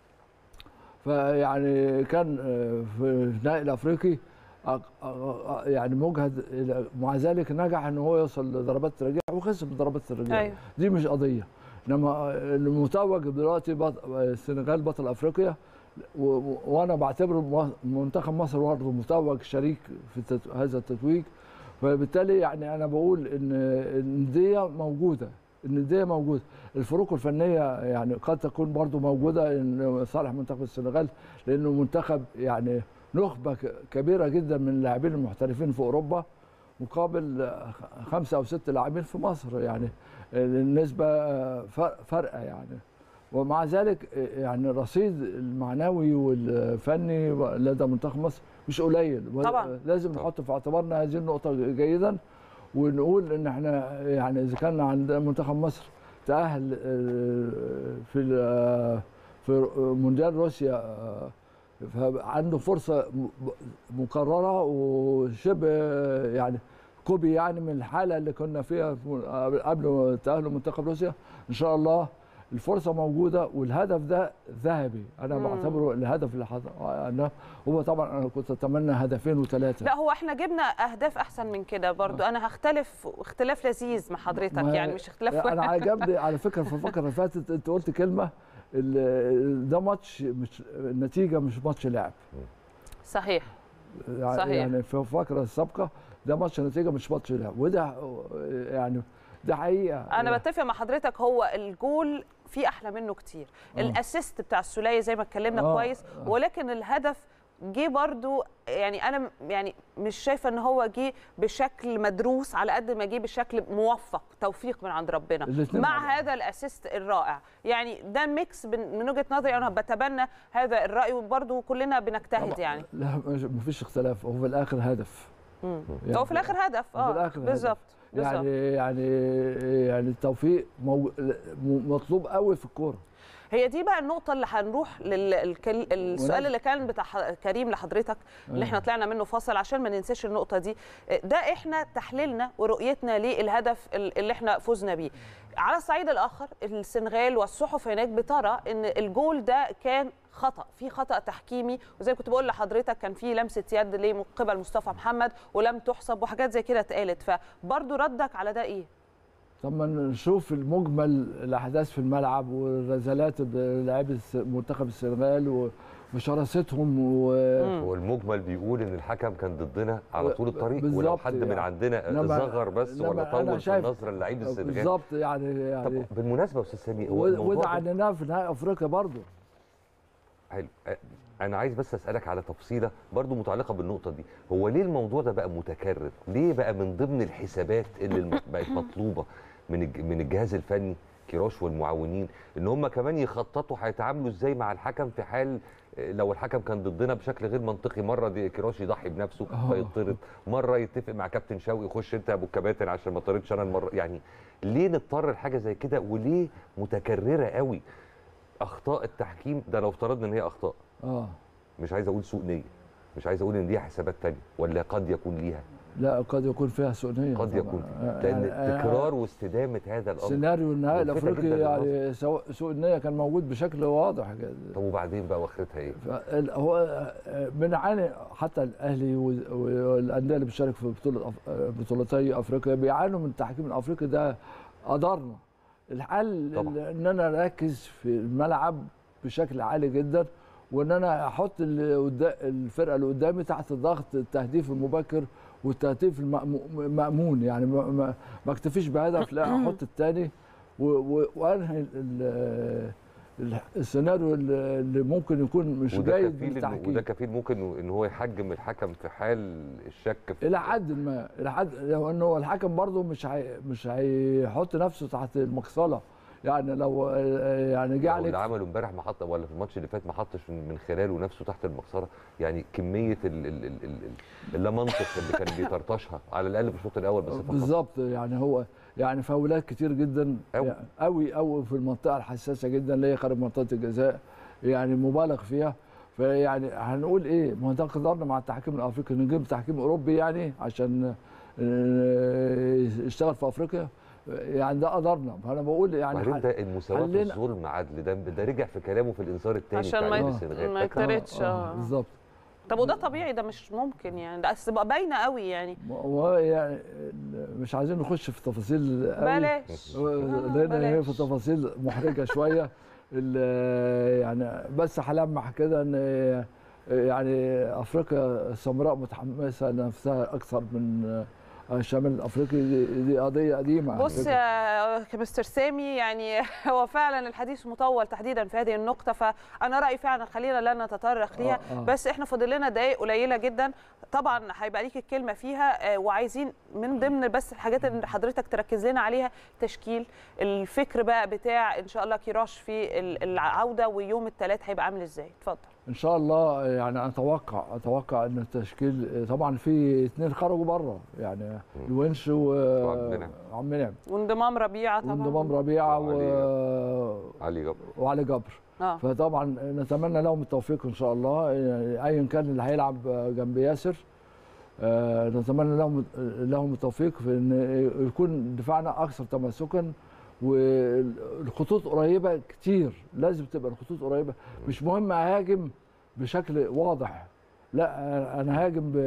فيعني كان آه، في النهائي الافريقي أ- أ- أ- يعني مجهد إلى- مع ذلك نجح ان هو يوصل لضربات الترجيح وخسر بضربات الترجيح أيوة. دي مش قضيه انما المتوج دلوقتي بط... السنغال بطل افريقيا و... و... وانا بعتبر م- منتخب مصر برضه متوج شريك في التت... هذا التتويج فبالتالي يعني انا بقول ان النديه موجوده النديه موجوده الفروق الفنيه يعني قد تكون برضه موجوده ان صالح منتخب السنغال لانه منتخب يعني نخبه ك- كبيره جدا من اللاعبين المحترفين في اوروبا مقابل خمسه او ست لاعبين في مصر يعني النسبه فر- فارقه يعني ومع ذلك يعني الرصيد المعنوي والفني لدى منتخب مصر مش قليل طبعاً. لازم نحط في اعتبارنا هذه النقطه جيدا ونقول ان احنا يعني اذا كان عند منتخب مصر تاهل آه، في ال- في مونديال روسيا آه، فعنده فرصه م- مكرره وشبه يعني كوبي يعني من الحاله اللي كنا فيها في- قبل تاهل منتخب روسيا ان شاء الله الفرصه موجوده والهدف ده ذهبي انا مم. بعتبره الهدف اللي حصل أنا هو طبعا انا كنت اتمنى هدفين وثلاثه لا هو احنا جبنا اهداف احسن من كده برضو انا هختلف اختلاف لذيذ مع حضرتك ما- يعني مش اختلاف انا واحد. عجبني على فكره في الفقره اللي فاتت انت قلت كلمه ال- ده ماتش مش النتيجه مش ماتش لعب صحيح يعني صحيح. يعني في الفقره السابقه ده ماتش نتيجه مش ماتش لعب وده يعني ده حقيقه انا بتفق مع حضرتك هو الجول في احلى منه كتير آه. الاسيست بتاع السوليه زي ما اتكلمنا آه، كويس آه. ولكن الهدف جه برضو يعني انا م- يعني مش شايفه ان هو جه بشكل مدروس على قد ما جه بشكل موفق توفيق من عند ربنا الاتنين مع مع بعض. هذا الاسيست الرائع يعني ده ميكس بن- من وجهه نظري انا بتبنى هذا الراي وبرضو كلنا بنجتهد يعني لا مش- مفيش اختلاف هو في الاخر هدف مم. يعني هو في الاخر هدف في اه الآخر هدف. بالظبط بالظبط. يعني يعني يعني التوفيق مو... م- مطلوب قوي في الكوره هي دي بقى النقطة اللي هنروح للسؤال ونعم. اللي كان بتاع ح- كريم لحضرتك اللي احنا طلعنا منه فاصل عشان ما ننساش النقطة دي ده احنا تحليلنا ورؤيتنا للهدف ال- اللي احنا فزنا بيه على الصعيد الآخر السنغال والصحف هناك بترى ان الجول ده كان خطأ في خطأ تحكيمي وزي ما كنت بقول لحضرتك كان في لمسة يد ليه من قبل مصطفى محمد ولم تحسب وحاجات زي كده اتقالت فبرضه ردك على ده ايه؟ طب ما نشوف المجمل الاحداث في الملعب والرزالات لاعبي الس- منتخب السنغال و- في شراستهم و... هو المجمل بيقول ان الحكم كان ضدنا على طول الطريق ولو بالظبط حد من يعني. عندنا إنما- صغر بس إنما ولا أنا طول في شايف- النظره اللعيب السنغالي بالظبط يعني طب يعني بالمناسبه يا استاذ سامي هو و- الموضوع وده ده- عنيناه في نهائي افريقيا برضه حلو أ- انا عايز بس اسالك على تفصيله برضو متعلقه بالنقطه دي هو ليه الموضوع ده بقى متكرر ليه بقى من ضمن الحسابات اللي الم- بقت مطلوبه من الج- من الجهاز الفني كيروش والمعاونين ان هم كمان يخططوا هيتعاملوا ازاي مع الحكم في حال آه، لو الحكم كان ضدنا بشكل غير منطقي مره دي كيروش يضحي بنفسه آه. فيطرد مره يتفق مع كابتن شوقي خش انت يا ابو الكباتن عشان ما طردش انا المره يعني ليه نضطر لحاجه زي كده وليه متكرره قوي اخطاء التحكيم ده لو افترضنا ان هي اخطاء اه مش عايز اقول سوء نيه مش عايز اقول ان دي حسابات تانية ولا قد يكون ليها لا قد يكون فيها سوء نيه قد طبعاً. يكون آه، لان يعني- تكرار واستدامه هذا الامر سيناريو النهائي ملفتة الافريقي جداً للنظر. يعني سواء سوء النيه كان موجود بشكل واضح كده طب وبعدين بقى واخرتها ايه؟ فال- هو بنعاني حتى الاهلي وال- والانديه اللي بتشارك في بطوله أف- بطولتي افريقيا بيعانوا من التحكيم الافريقي ده قدرنا الحل طبعاً. ان انا اركز في الملعب بشكل عالي جدا وان انا احط اللي قدا- الفرقه اللي قدامي تحت ضغط التهديف المبكر والتهديف المأمو- المامون يعني ما, ما, ما اكتفيش بهدف لا احط الثاني وانهي ال- ال- السيناريو اللي اللي ممكن يكون مش وده جيد كفيل إنه- بالتحكيم وده كفيل ممكن ان هو يحجم الحكم في حال الشك في الى حد ما الى حد لو انه الحكم برضه مش هي مش هيحط نفسه تحت المقصله يعني لو يعني جه لو اللي عليك عمله امبارح ما حط ولا في الماتش اللي فات ما حطش من من خلاله نفسه تحت المقصره يعني كميه ال- ال- ال- ال- اللا منطق اللي كان بيطرطشها على الاقل في الشوط الاول بس فقط بالظبط يعني هو يعني فاولات كتير جدا أوي. قوي قوي في المنطقه الحساسه جدا اللي هي خارج منطقه الجزاء يعني مبالغ فيها فيعني هنقول ايه ما هو ده قدرنا مع التحكيم الافريقي نجيب تحكيم اوروبي يعني عشان آه، يشتغل في افريقيا يعني ده قدرنا فانا بقول يعني وبعدين ح- ده المساواه في حلنا- الظلم عدل ده ده رجع في كلامه في الانذار الثاني عشان بتاع ما نادي يت- السنغال ما فاكر؟ يترددش آه. بالظبط طب وده طبيعي ده مش ممكن يعني ده أصل بقى باينه قوي يعني وهو يعني مش عايزين نخش في تفاصيل قوي بلاش لان هي بلاش. في تفاصيل محرجه شويه ال- يعني بس هلمح كده ان يعني افريقيا السمراء متحمسه نفسها اكثر من الشمال الافريقي دي, دي قضيه قديمه على بص فكرة. يا مستر سامي يعني هو فعلا الحديث مطول تحديدا في هذه النقطه فانا رايي فعلا خلينا لا نتطرق ليها آه، آه. بس احنا فاضل لنا دقائق قليله جدا طبعا هيبقى ليك الكلمه فيها آه، وعايزين من ضمن بس الحاجات اللي حضرتك تركز لنا عليها تشكيل الفكر بقى بتاع ان شاء الله كيراش في ال- العوده ويوم الثلاث هيبقى عامل ازاي اتفضل ان شاء الله يعني اتوقع اتوقع ان التشكيل طبعا في اثنين خرجوا بره يعني الونش وعبد المنعم. وعم منعم وانضمام ربيعه طبعا وانضمام ربيعه و... علي جبر وعلي جبر اه فطبعا نتمنى لهم التوفيق ان شاء الله يعني ايا كان اللي هيلعب جنب ياسر آه، نتمنى لهم لهم التوفيق في ان يكون دفاعنا اكثر تماسكا والخطوط قريبه كتير لازم تبقى الخطوط قريبه مش مهم اهاجم بشكل واضح لا انا هاجم ب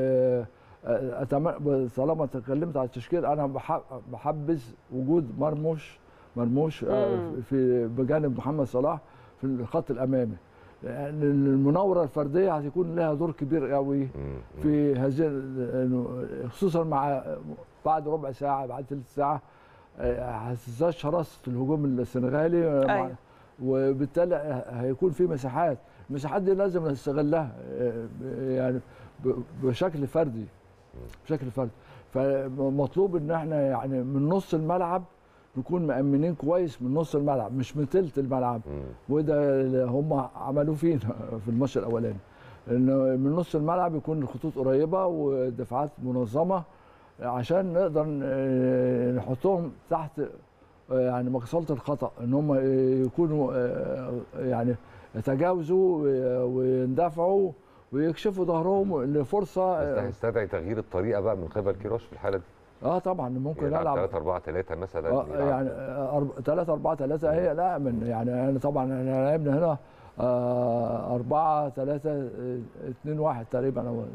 أتم- طالما اتكلمت على التشكيل انا بح- بحبذ وجود مرموش مرموش آه، مم. في بجانب محمد صلاح في الخط الامامي لان المناوره الفرديه هتكون لها دور كبير قوي في هذه ال- خصوصا مع بعد ربع ساعه بعد ثلث ساعه آه، هتزداد شراسه الهجوم السنغالي آه، مع- أيوة. وبالتالي هيكون في مساحات المساحات دي لازم نستغلها آه، يعني ب- بشكل فردي بشكل فردي فمطلوب ان احنا يعني من نص الملعب نكون مأمنين كويس من نص الملعب مش من تلت الملعب وده اللي هم عملوه فينا في الماتش الاولاني ان من نص الملعب يكون الخطوط قريبه والدفاعات منظمه عشان نقدر آه، نحطهم تحت آه، يعني مقصله الخطا ان هم آه، يكونوا آه، يعني يتجاوزوا و- ويندفعوا ويكشفوا ظهرهم لفرصه بس ده اه هيستدعي تغيير الطريقه بقى من قبل كيروش في الحاله دي آه طبعا ممكن يلعب العب 3 4 3 مثلا آه يلعب- يعني 3 4 3 هي لا من يعني انا طبعا احنا لعبنا هنا 4 3 2 1 تقريبا او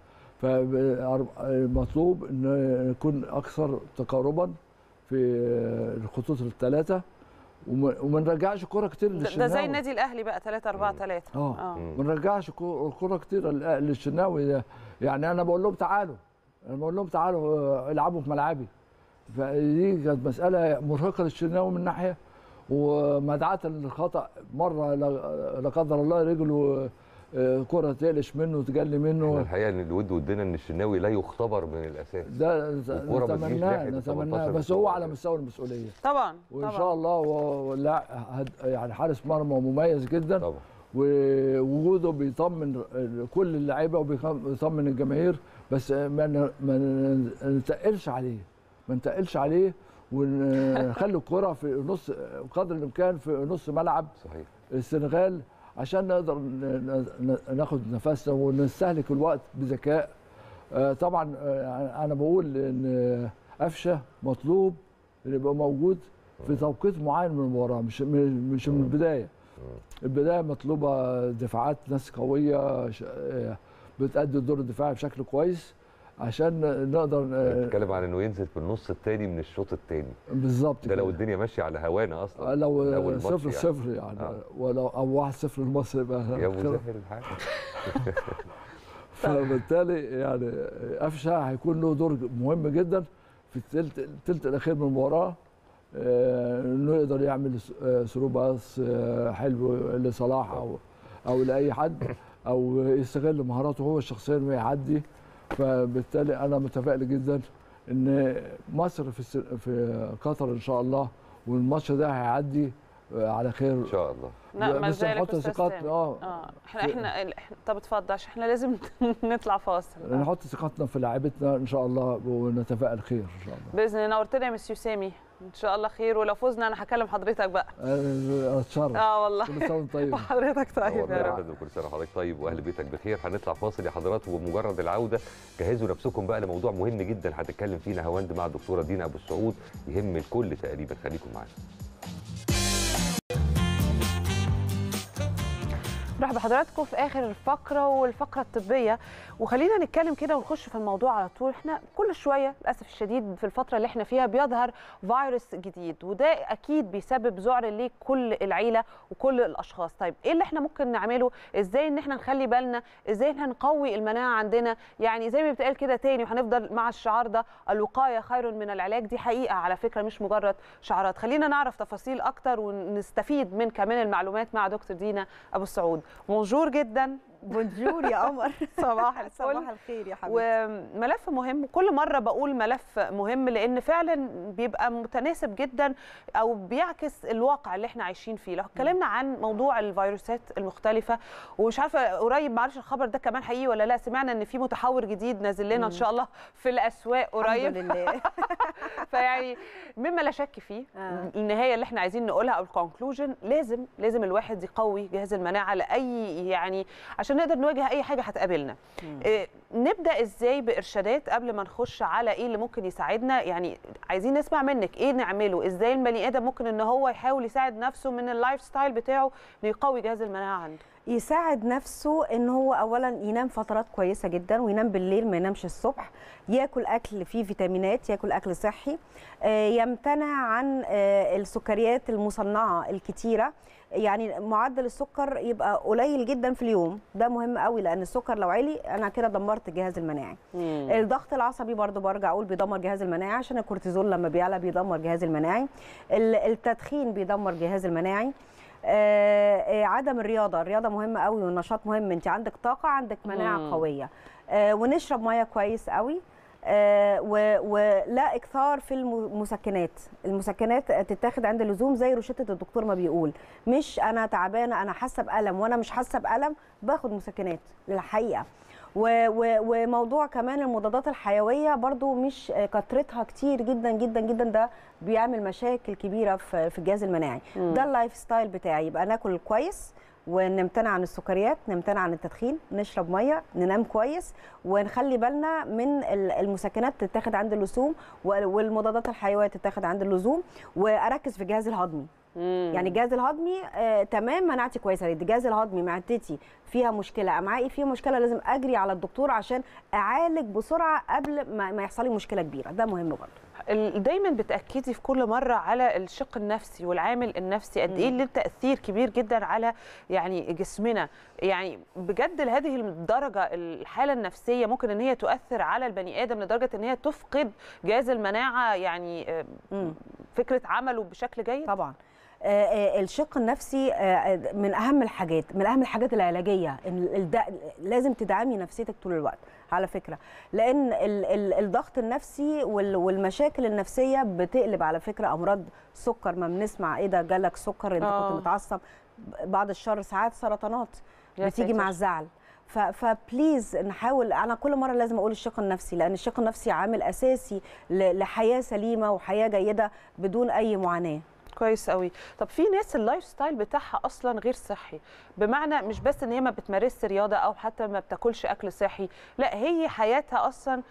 فالمطلوب ان نكون اكثر تقاربا في الخطوط الثلاثه وما وما نرجعش كوره كتير ده- ده زي للشناوي النادي الاهلي بقى 3 4 3 اه ما نرجعش كو- كوره كتير لل- للشناوي ده يعني انا بقول لهم تعالوا انا بقول لهم تعالوا آه، العبوا في ملعبي فدي كانت مساله مرهقه للشناوي من ناحيه ومدعاه للخطا مره لا لا قدر الله رجله آه، كره تقلش منه وتجلي احنا منه الحقيقه ان الود ودنا ان الشناوي لا يختبر من الاساس ده والكرة ما تجيش نتمناه ناحية ال نتمناه 18 بس هو على مستوى المسؤوليه طبعا وان طبعا. شاء الله هو لا هد- يعني حارس مرمى مميز جدا طبعا ووجوده بيطمن كل اللعيبه وبيطمن الجماهير بس ما ن- ما نتقلش عليه ما نتقلش عليه ونخلي الكره في نص قدر الامكان في نص ملعب صحيح السنغال عشان نقدر ن- ن- ناخد نفسنا ونستهلك الوقت بذكاء آه، طبعا آه، انا بقول ان قفشه مطلوب إنه يبقى موجود في توقيت معين من المباراه مش مش من البدايه البدايه مطلوبه دفاعات ناس قويه ش- آه، بتأدي الدور الدفاعي بشكل كويس عشان نقدر آه، بتتكلم عن انه ينزل في النص الثاني من الشوط الثاني بالظبط ده لو كده. الدنيا ماشيه على هوانا اصلا لو من أول ماتش صفر يعني. صفر يعني آه. ولو او واحد صفر لمصر يبقى يا ابو خير. زاهر الحاجه فبالتالي يعني قفشه هيكون له دور مهم جدا في الثلث الثلث الاخير من المباراه آه، انه يقدر يعمل س- آه، ثرو باس آه، حلو لصلاح او او لاي حد او يستغل مهاراته هو الشخصيه انه يعدي فبالتالي انا متفائل جدا ان مصر في الس- في قطر ان شاء الله والماتش ده هيعدي آه، على خير ان شاء الله لا ما بس زالك نحط أستاذ ثقات سامي. اه اه احنا احنا إحنا- طب اتفضل عشان احنا لازم نطلع فاصل آه. نحط ثقتنا في لاعبتنا ان شاء الله ونتفائل خير ان شاء الله باذن الله نورتنا يا مسيو سامي ان شاء الله خير ولو فزنا انا هكلم حضرتك بقى أنا اتشرف اه والله كل سنه وانت طيب وحضرتك طيب والله يا يا رب فندم كل سنه وحضرتك طيب واهل بيتك بخير هنطلع فاصل يا حضرات وبمجرد العوده جهزوا نفسكم بقى لموضوع مهم جدا هتتكلم فيه نهاوند مع الدكتوره دينا ابو السعود يهم الكل تقريبا خليكم معانا نرحب بحضراتكم في اخر الفقره والفقره الطبيه وخلينا نتكلم كده ونخش في الموضوع على طول احنا كل شويه للاسف الشديد في الفتره اللي احنا فيها بيظهر فيروس جديد وده اكيد بيسبب ذعر لكل العيله وكل الاشخاص طيب ايه اللي احنا ممكن نعمله ازاي ان احنا نخلي بالنا ازاي ان احنا نقوي المناعه عندنا يعني زي ما بيتقال كده تاني وهنفضل مع الشعار ده الوقايه خير من العلاج دي حقيقه على فكره مش مجرد شعارات خلينا نعرف تفاصيل اكتر ونستفيد من كمان المعلومات مع دكتور دينا ابو السعود بونجور جدا بونجور يا قمر صباح الفل صباح الخير يا حبيبتي وملف مهم كل مره بقول ملف مهم لان فعلا بيبقى متناسب جدا او بيعكس الواقع اللي احنا عايشين فيه لو اتكلمنا عن موضوع الفيروسات المختلفه ومش عارفه قريب معرفش الخبر ده كمان حقيقي ولا لا سمعنا ان في متحور جديد نازل لنا ان شاء الله في الاسواق قريب الحمد لله فيعني مما لا شك فيه آه. النهايه اللي احنا عايزين نقولها او الكونكلوجن لازم لازم الواحد يقوي جهاز المناعه لاي يعني عشان نقدر نواجه اي حاجه هتقابلنا إيه نبدا ازاي بارشادات قبل ما نخش على ايه اللي ممكن يساعدنا يعني عايزين نسمع منك ايه نعمله ازاي البني ادم ممكن ان هو يحاول يساعد نفسه من اللايف ستايل بتاعه انه يقوي جهاز المناعه عنده يساعد نفسه ان هو اولا ينام فترات كويسه جدا وينام بالليل ما ينامش الصبح ياكل اكل فيه فيتامينات ياكل اكل صحي آه، يمتنع عن آه، السكريات المصنعه الكتيره يعني معدل السكر يبقى قليل جدا في اليوم ده مهم قوي لان السكر لو عالي انا كده دمرت الجهاز المناعي الضغط العصبي برضو برجع اقول بيدمر جهاز المناعي عشان الكورتيزول لما بيعلى بيدمر جهاز المناعي ال- التدخين بيدمر جهاز المناعي آه، آه، عدم الرياضه الرياضه مهمه قوي والنشاط مهم انت عندك طاقه عندك مناعه مم. قويه آه، ونشرب ميه كويس قوي آه، و- ولا اكثار في المسكنات المسكنات تتاخد عند اللزوم زي روشته الدكتور ما بيقول مش انا تعبانه انا حاسه بالم وانا مش حاسه بالم باخد مسكنات للحقيقه و- و- وموضوع كمان المضادات الحيويه برضو مش كترتها كتير جدا جدا جدا ده بيعمل مشاكل كبيره في في الجهاز المناعي مم. ده اللايف ستايل بتاعي يبقى ناكل كويس ونمتنع عن السكريات نمتنع عن التدخين نشرب ميه ننام كويس ونخلي بالنا من ال- المسكنات تتاخد عند اللزوم وال- والمضادات الحيويه تتاخد عند اللزوم واركز في الجهاز الهضمي يعني الجهاز الهضمي آه تمام مناعتي كويسه الجهاز الهضمي معدتي فيها مشكله امعائي فيها مشكله لازم اجري على الدكتور عشان اعالج بسرعه قبل ما, ما يحصل لي مشكله كبيره ده مهم برضه دايما بتاكدي في كل مره على الشق النفسي والعامل النفسي قد ايه له تاثير كبير جدا على يعني جسمنا يعني بجد لهذه الدرجه الحاله النفسيه ممكن ان هي تؤثر على البني ادم لدرجه ان هي تفقد جهاز المناعه يعني فكره عمله بشكل جيد طبعا الشق النفسي من اهم الحاجات من اهم الحاجات العلاجيه لازم تدعمي نفسيتك طول الوقت على فكره لان الضغط النفسي والمشاكل النفسيه بتقلب على فكره امراض سكر ما بنسمع ايه ده جالك سكر انت كنت متعصب بعد الشر ساعات سرطانات بتيجي مع الزعل فبليز نحاول انا كل مره لازم اقول الشق النفسي لان الشق النفسي عامل اساسي لحياه سليمه وحياه جيده بدون اي معاناه كويس قوي طب في ناس اللايف ستايل بتاعها اصلا غير صحي بمعنى مش بس ان هي ما بتمارسش رياضه او حتى ما بتاكلش اكل صحي لا هي حياتها اصلا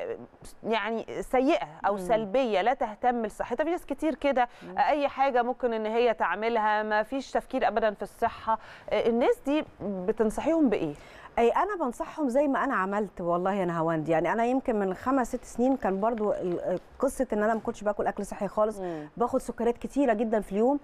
يعني سيئه او مم. سلبيه لا تهتم لصحتها في ناس كتير كده اي حاجه ممكن ان هي تعملها ما فيش تفكير ابدا في الصحه الناس دي بتنصحيهم بايه اي انا بنصحهم زي ما انا عملت والله يا نهاوند يعني انا يمكن من خمس ست سنين كان برضو قصه ان انا ما كنتش باكل اكل صحي خالص مم. باخد سكريات كتيره جدا في اليوم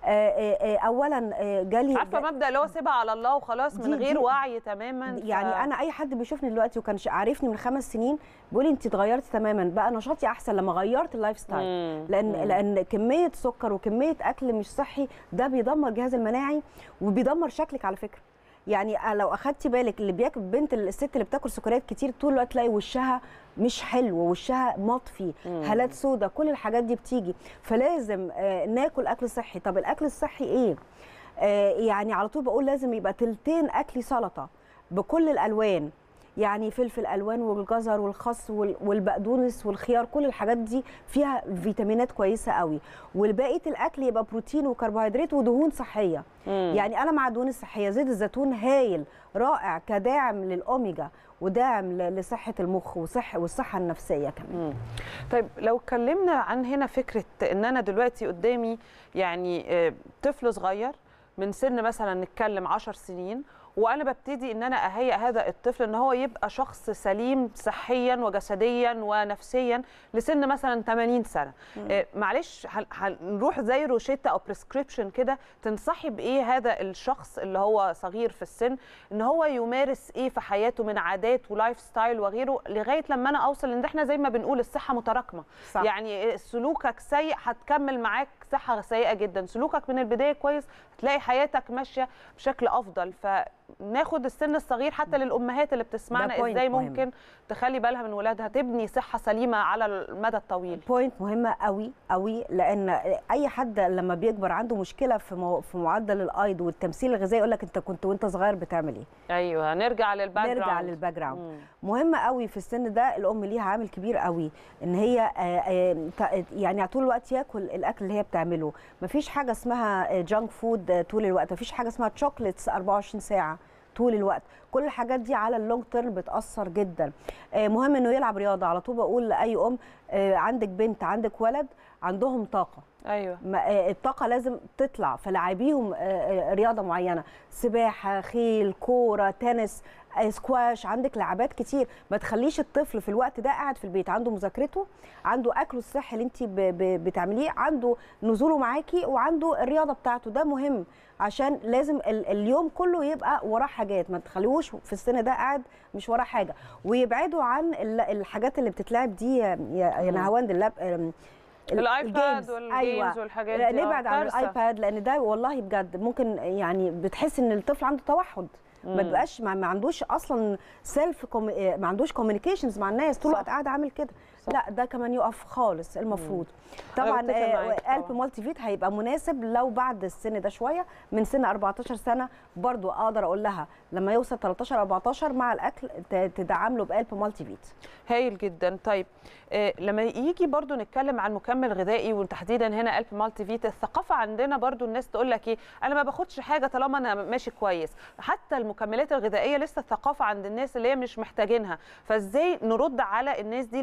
اولا جالي عارفه مبدا اللي هو سيبها على الله وخلاص من غير دي وعي تماما يعني ف... انا اي حد بيشوفني دلوقتي وكان عارفني من خمس سنين بيقول لي انت اتغيرتي تماما بقى نشاطي احسن لما غيرت اللايف ستايل مم. لان مم. لان كميه سكر وكميه اكل مش صحي ده بيدمر الجهاز المناعي وبيدمر شكلك على فكره يعني لو اخدتي بالك اللي بياكل بنت الست اللي بتاكل سكريات كتير طول الوقت تلاقي وشها مش حلو وشها مطفي هالات سودا كل الحاجات دي بتيجي فلازم آه ناكل اكل صحي طب الاكل الصحي ايه آه يعني على طول بقول لازم يبقى تلتين اكلي سلطه بكل الالوان يعني فلفل الوان والجزر والخس والبقدونس والخيار كل الحاجات دي فيها فيتامينات كويسه قوي والباقي الاكل يبقى بروتين وكربوهيدرات ودهون صحيه مم. يعني انا مع الدهون الصحيه زيت الزيتون هايل رائع كداعم للاوميجا وداعم لصحه المخ وصح والصحه النفسيه كمان مم. طيب لو اتكلمنا عن هنا فكره ان انا دلوقتي قدامي يعني طفل صغير من سن مثلا نتكلم 10 سنين وانا ببتدي ان انا اهيئ هذا الطفل ان هو يبقى شخص سليم صحيا وجسديا ونفسيا لسن مثلا 80 سنه آه معلش هنروح زي روشته او بريسكريبشن كده تنصحي بايه هذا الشخص اللي هو صغير في السن ان هو يمارس ايه في حياته من عادات ولايف ستايل وغيره لغايه لما انا اوصل ان احنا زي ما بنقول الصحه متراكمه صح. يعني سلوكك سيء هتكمل معاك صحه سيئه جدا سلوكك من البدايه كويس هتلاقي حياتك ماشيه بشكل افضل ف ناخد السن الصغير حتى للامهات اللي بتسمعنا ازاي ممكن مهم. تخلي بالها من ولادها تبني صحه سليمه على المدى الطويل بوينت مهمه قوي قوي لان اي حد لما بيكبر عنده مشكله في مو... في معدل الايض والتمثيل الغذائي يقول لك انت كنت وانت صغير بتعمل ايه ايوه نرجع للباك جراوند نرجع للباك جراوند مهم قوي في السن ده الام ليها عامل كبير قوي ان هي يعني طول الوقت ياكل الاكل اللي هي بتعمله مفيش حاجه اسمها جانك فود طول الوقت مفيش حاجه اسمها تشوكليتس 24 ساعه طول الوقت كل الحاجات دي على اللونج تيرم بتاثر جدا مهم انه يلعب رياضه على طول بقول لاي ام عندك بنت عندك ولد عندهم طاقه ايوه الطاقه لازم تطلع فلعبيهم رياضه معينه سباحه خيل كوره تنس سكواش عندك لعبات كتير ما تخليش الطفل في الوقت ده قاعد في البيت عنده مذاكرته عنده اكله الصحي اللي انت بتعمليه عنده نزوله معاكي وعنده الرياضه بتاعته ده مهم عشان لازم اليوم كله يبقى وراه حاجات ما تخليهوش في السن ده قاعد مش وراه حاجه ويبعدوا عن الحاجات اللي بتتلعب دي يا نهاوند اللاب الايباد والجيمز أيوة. والحاجات دي نبعد عن الايباد لان ده والله بجد ممكن يعني بتحس ان الطفل عنده توحد ما بيبقاش ما عندوش اصلا سيلف ما عندوش كوميونيكيشنز مع الناس طول الوقت قاعد عامل كده لا ده كمان يقف خالص المفروض طبعا قلب مالتي فيت هيبقى مناسب لو بعد السن ده شويه من سن 14 سنه برضو اقدر اقول لها لما يوصل 13 14 مع الاكل تدعم له بقلب مالتي فيت هايل جدا طيب آه لما يجي برضو نتكلم عن مكمل غذائي وتحديدا هنا قلب مالتي فيت الثقافه عندنا برضو الناس تقول لك ايه انا ما باخدش حاجه طالما انا ماشي كويس حتى المكملات الغذائيه لسه الثقافه عند الناس اللي هي مش محتاجينها فازاي نرد على الناس دي اللي بتتكلم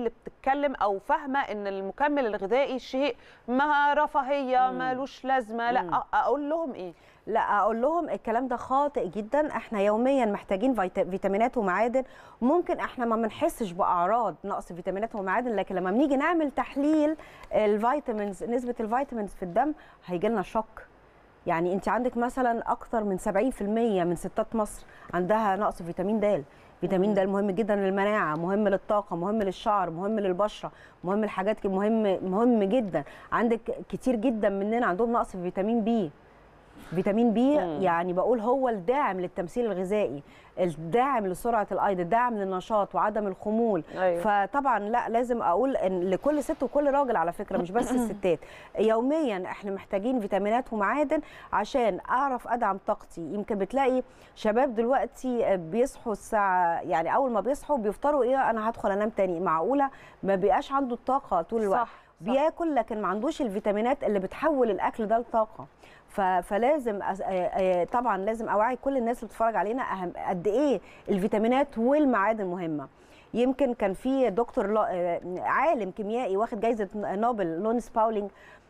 بتتكلم او فاهمه ان المكمل الغذائي شيء ما رفاهيه مالوش لازمه لا مم. أ- اقول لهم ايه لا اقول لهم الكلام ده خاطئ جدا احنا يوميا محتاجين فيتا- فيتامينات ومعادن ممكن احنا ما بنحسش باعراض نقص فيتامينات ومعادن لكن لما بنيجي نعمل تحليل الفيتامينز نسبه الفيتامينز في الدم هيجي لنا شوك يعني انت عندك مثلا اكتر من 70% من ستات مصر عندها نقص فيتامين د فيتامين د مهم جدا للمناعه مهم للطاقه مهم للشعر مهم للبشره مهم لحاجات ك- مهم مهم جدا عندك كتير جدا مننا عندهم نقص في فيتامين بي فيتامين بي مم. يعني بقول هو الداعم للتمثيل الغذائي الداعم لسرعه الايض الداعم للنشاط وعدم الخمول أيوة. فطبعا لا لازم اقول ان لكل ست وكل راجل على فكره مش بس الستات يوميا احنا محتاجين فيتامينات ومعادن عشان اعرف ادعم طاقتي يمكن بتلاقي شباب دلوقتي بيصحوا الساعه يعني اول ما بيصحوا بيفطروا ايه انا هدخل انام تاني معقوله ما بيبقاش عنده الطاقه طول الوقت صح، صح. بياكل لكن ما عندوش الفيتامينات اللي بتحول الاكل ده لطاقه ف- فلازم أس- آه، آه، طبعا لازم اوعي كل الناس اللي بتتفرج علينا اهم قد ايه الفيتامينات والمعادن مهمه يمكن كان في دكتور لا- آه، عالم كيميائي واخد جائزه نوبل لونس باولينج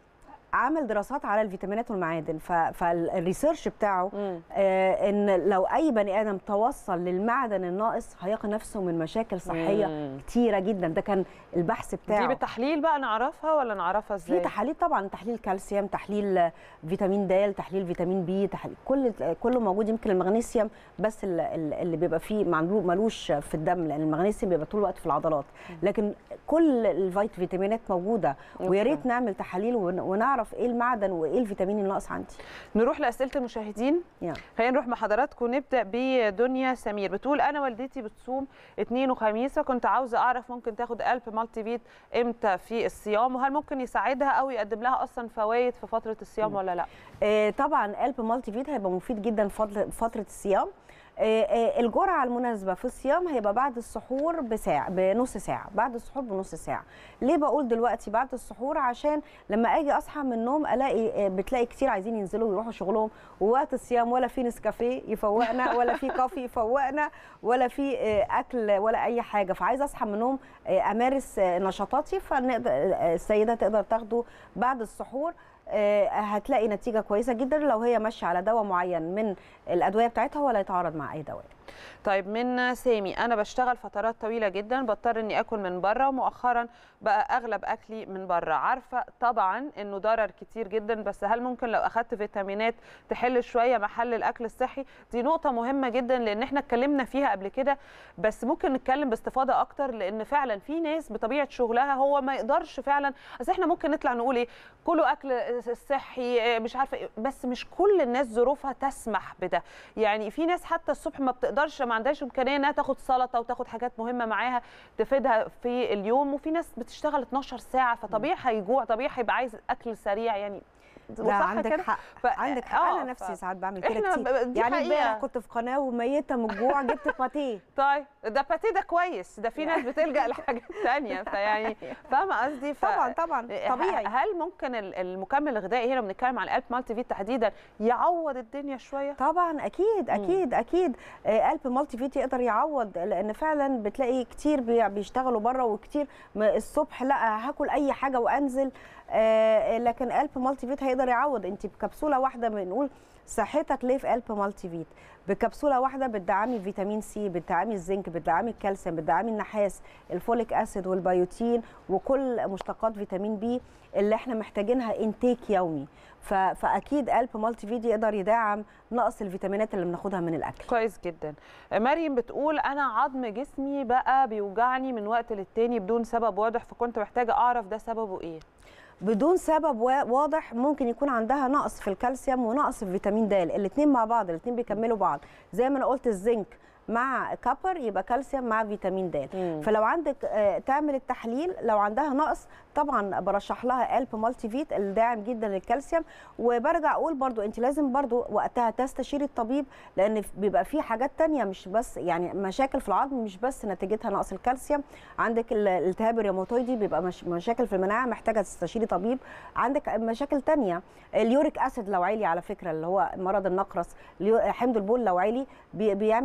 عمل دراسات على الفيتامينات والمعادن ف- فالريسيرش بتاعه آه ان لو اي بني ادم توصل للمعدن الناقص هيقي نفسه من مشاكل صحيه مم. كتيره جدا ده كان البحث بتاعه دي بالتحليل بقى نعرفها ولا نعرفها ازاي في تحاليل طبعا تحليل كالسيوم تحليل فيتامين د تحليل فيتامين بي تحليل كل كله موجود يمكن المغنيسيوم بس ال- ال- اللي بيبقى فيه معلو- ملوش في الدم لان المغنيسيوم بيبقى طول الوقت في العضلات لكن كل الفيتامينات موجوده ويا ريت نعمل تحاليل ون- ونعرف ايه المعدن وايه الفيتامين الناقص عندي نروح لاسئله المشاهدين يلا. خلينا نروح مع حضراتكم نبدا بدنيا سمير بتقول انا والدتي بتصوم اثنين وخميس فكنت عاوزه اعرف ممكن تاخد قلب مالتي فيت امتى في الصيام وهل ممكن يساعدها او يقدم لها اصلا فوائد في فتره الصيام ولا لا آه، طبعا قلب مالتي فيت هيبقى مفيد جدا في فترة- فتره الصيام آه، آه، الجرعه المناسبه في الصيام هيبقى بعد السحور بساعه بنص ساعه بعد السحور بنص ساعه ليه بقول دلوقتي بعد السحور عشان لما اجي اصحى من النوم الاقي آه، بتلاقي كتير عايزين ينزلوا ويروحوا شغلهم ووقت الصيام ولا في نسكافيه يفوقنا ولا في كافي يفوقنا ولا في آه، اكل ولا اي حاجه فعايزه اصحى من النوم آه، امارس آه، نشاطاتي فنقدر آه، السيده تقدر تاخده بعد السحور آه، هتلاقي نتيجه كويسه جدا لو هي ماشيه على دواء معين من الادويه بتاعتها ولا يتعارض مع اي دواء طيب من سامي انا بشتغل فترات طويله جدا بضطر اني اكل من بره ومؤخرا بقى اغلب اكلي من بره عارفه طبعا انه ضرر كتير جدا بس هل ممكن لو اخدت فيتامينات تحل شويه محل الاكل الصحي دي نقطه مهمه جدا لان احنا اتكلمنا فيها قبل كده بس ممكن نتكلم باستفاضه اكتر لان فعلا في ناس بطبيعه شغلها هو ما يقدرش فعلا بس احنا ممكن نطلع نقول ايه كلوا اكل صحي مش عارفه إيه، بس مش كل الناس ظروفها تسمح بده يعني في ناس حتى الصبح ما بتقدرش ما عندهاش امكانيه انها تاخد سلطه وتاخد حاجات مهمه معاها تفيدها في اليوم وفي ناس بتشتغل 12 ساعه فطبيعي هيجوع طبيعي هيبقى عايز اكل سريع يعني لا صح عندك كده؟ حق ف- عندك حق آه، انا نفسي ف- ساعات بعمل كده إحنا كتير ب- دي يعني حقيقة. امبارح كنت في قناه وميته من الجوع جبت باتيه طيب ده باتيه ده كويس ده في ناس بتلجا لحاجات تانية فيعني فاهمه قصدي ف... طبعا طبعا طبيعي هل ممكن ال- المكمل الغذائي هنا بنتكلم على القلب مالتي فيت تحديدا يعوض الدنيا شويه طبعا اكيد اكيد اكيد آه، قلب مالتي فيت يقدر يعوض لان فعلا بتلاقي كتير بي- بيشتغلوا بره وكتير م- الصبح لا هاكل اي حاجه وانزل آه، لكن قلب مالتي فيت هيقدر يعوض انت بكبسوله واحده بنقول صحتك ليه في قلب مالتي فيت بكبسوله واحده بتدعمي فيتامين سي بتدعمي الزنك بتدعمي الكالسيوم بتدعمي النحاس الفوليك اسيد والبيوتين وكل مشتقات فيتامين بي اللي احنا محتاجينها انتيك يومي ف- فاكيد قلب مالتي فيت يقدر يدعم نقص الفيتامينات اللي بناخدها من الاكل كويس جدا مريم بتقول انا عظم جسمي بقى بيوجعني من وقت للتاني بدون سبب واضح فكنت محتاجه اعرف ده سببه ايه بدون سبب وا- واضح ممكن يكون عندها نقص في الكالسيوم ونقص في فيتامين د الاثنين مع بعض الاثنين بيكملوا بعض زي ما انا قلت الزنك مع كابر يبقى كالسيوم مع فيتامين د مم. فلو عندك آه، تعمل التحليل لو عندها نقص طبعا برشح لها قلب مالتي فيت الداعم جدا للكالسيوم وبرجع اقول برضو انت لازم برضو وقتها تستشيري الطبيب لان ف- بيبقى في حاجات تانية مش بس يعني مشاكل في العظم مش بس نتيجتها نقص الكالسيوم عندك ال- الالتهاب الروماتويدي بيبقى مش مشاكل في المناعه محتاجه تستشيري طبيب عندك مشاكل تانية اليوريك اسيد لو عالي على فكره اللي هو مرض النقرس اليو- حمض البول لو عالي بي- بيعمل التهاب في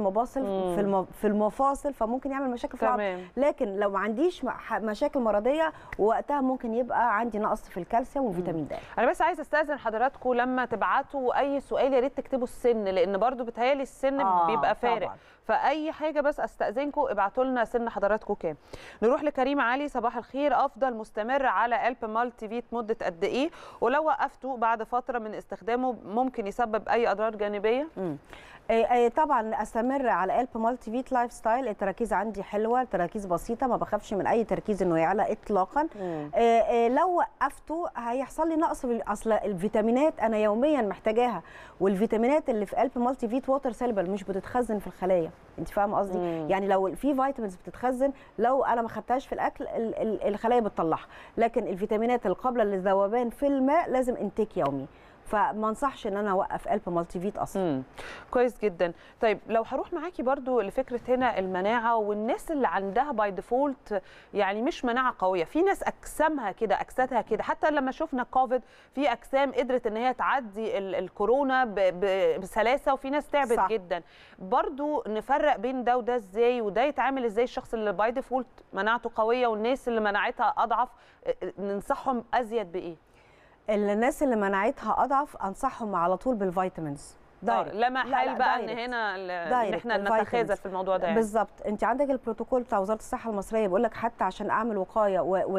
المباصل مم. في الم- في المفاصل فممكن يعمل مشاكل في العظم تمام لكن لو ما عنديش م- ح- مشاكل مرضيه وقتها ممكن يبقى عندي نقص في الكالسيوم وفيتامين د انا بس عايزه استاذن حضراتكم لما تبعتوا اي سؤال يا ريت تكتبوا السن لان برضو بتهيالي السن آه، بيبقى فارق طبعاً. فاي حاجه بس استاذنكم ابعتوا لنا سن حضراتكم كام نروح لكريم علي صباح الخير افضل مستمر على الب مالتي فيت مده قد ايه ولو وقفته بعد فتره من استخدامه ممكن يسبب اي اضرار جانبيه مم. آه، آه، طبعا استمر على الب مالتي فيت لايف ستايل التراكيز عندي حلوه التراكيز بسيطه ما بخافش من اي تركيز انه يعلى اطلاقا مم. آه، آه، لو وقفته هيحصل لي نقص في اصل الفيتامينات انا يوميا محتاجاها والفيتامينات اللي في الب مالتي فيت ووتر سيلبل مش بتتخزن في الخلايا انت فاهمه قصدي مم. يعني لو في فيتامينز بتتخزن لو انا ما خدتهاش في الاكل ال- ال- الخلايا بتطلعها لكن الفيتامينات القابله للذوبان في الماء لازم انتيك يومي فما انصحش ان انا اوقف الب مالتي فيت اصلا مم. كويس جدا طيب لو هروح معاكي برضو لفكره هنا المناعه والناس اللي عندها باي ديفولت يعني مش مناعه قويه في ناس اجسامها كده اجسادها كده حتى لما شفنا كوفيد في اجسام قدرت ان هي تعدي ال- الكورونا ب- ب- بسلاسه وفي ناس تعبت صح. جدا برضو نفرق بين ده وده ازاي وده يتعامل ازاي الشخص اللي باي ديفولت مناعته قويه والناس اللي مناعتها اضعف ننصحهم ازيد بايه الناس اللي مناعتها اضعف انصحهم على طول بالفيتامينز آه، دايركت لا محال بقى ان دايركت. هنا ال- ان دايركت، احنا الفيتامينز. نتخاذل في الموضوع ده يعني. بالظبط انت عندك البروتوكول بتاع وزاره الصحه المصريه بيقول لك حتى عشان اعمل وقايه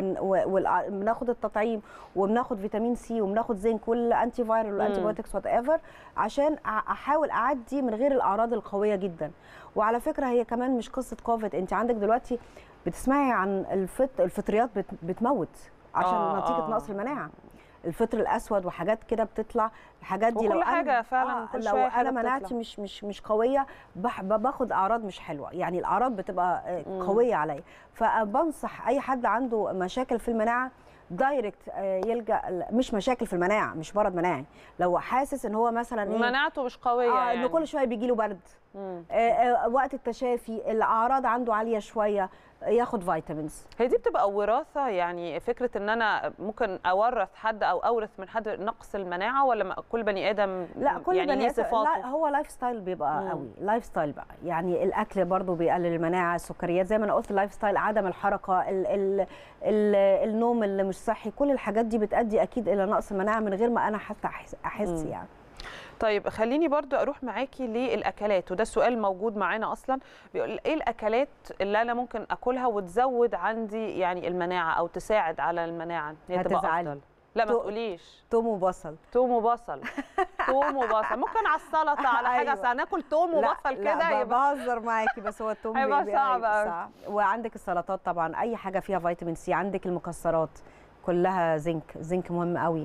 وبناخد التطعيم وبناخد فيتامين سي وبناخد زنك والانتي فايرال والانتي بايوتكس وات ايفر عشان أ- احاول اعدي من غير الاعراض القويه جدا وعلى فكره هي كمان مش قصه كوفيد انت عندك دلوقتي بتسمعي عن الفط... الفطريات بت... بتموت عشان آه، نتيجه آه. نقص المناعه الفطر الاسود وحاجات كده بتطلع الحاجات دي وكل لو حاجة انا فعلاً كل لو شوية حاجة انا بتطلع. مناعتي مش مش مش قويه بح- باخد اعراض مش حلوه يعني الاعراض بتبقى آه، مم. قويه عليا فبنصح اي حد عنده مشاكل في المناعه دايركت آه، يلجا ل- مش مشاكل في المناعه مش مرض مناعي لو حاسس ان هو مثلا ايه مناعته مش قويه آه يعني انه كل شويه بيجي له برد مم. آه، آه، وقت التشافي الاعراض عنده عاليه شويه ياخد فيتامينز هي دي بتبقى وراثه يعني فكره ان انا ممكن اورث حد او اورث من حد نقص المناعه ولا ما- كل بني ادم لا كل يعني بني ليه آدم- صفاته لا هو لايف ستايل بيبقى مم. قوي لايف ستايل بقى يعني الاكل برضو بيقلل المناعه السكريات زي ما انا قلت اللايف ستايل عدم الحركه ال ال ال النوم اللي مش صحي كل الحاجات دي بتؤدي اكيد الى نقص المناعه من غير ما انا حتى احس, أحس مم. يعني طيب خليني برضو اروح معاكي للاكلات وده السؤال موجود معانا اصلا بيقول ايه الاكلات اللي انا ممكن اكلها وتزود عندي يعني المناعه او تساعد على المناعه هي تبقى هتزعلي. افضل لا ما تو- تقوليش توم وبصل توم وبصل توم وبصل ممكن على السلطه على حاجه أيوة. أصل هناكل توم لا وبصل لا كده ب- يبقى بهزر معاكي بس هو التوم هيبقى بي- صعب هيبقى أوي. صعب. وعندك السلطات طبعا اي حاجه فيها فيتامين سي عندك المكسرات كلها زنك زنك مهم قوي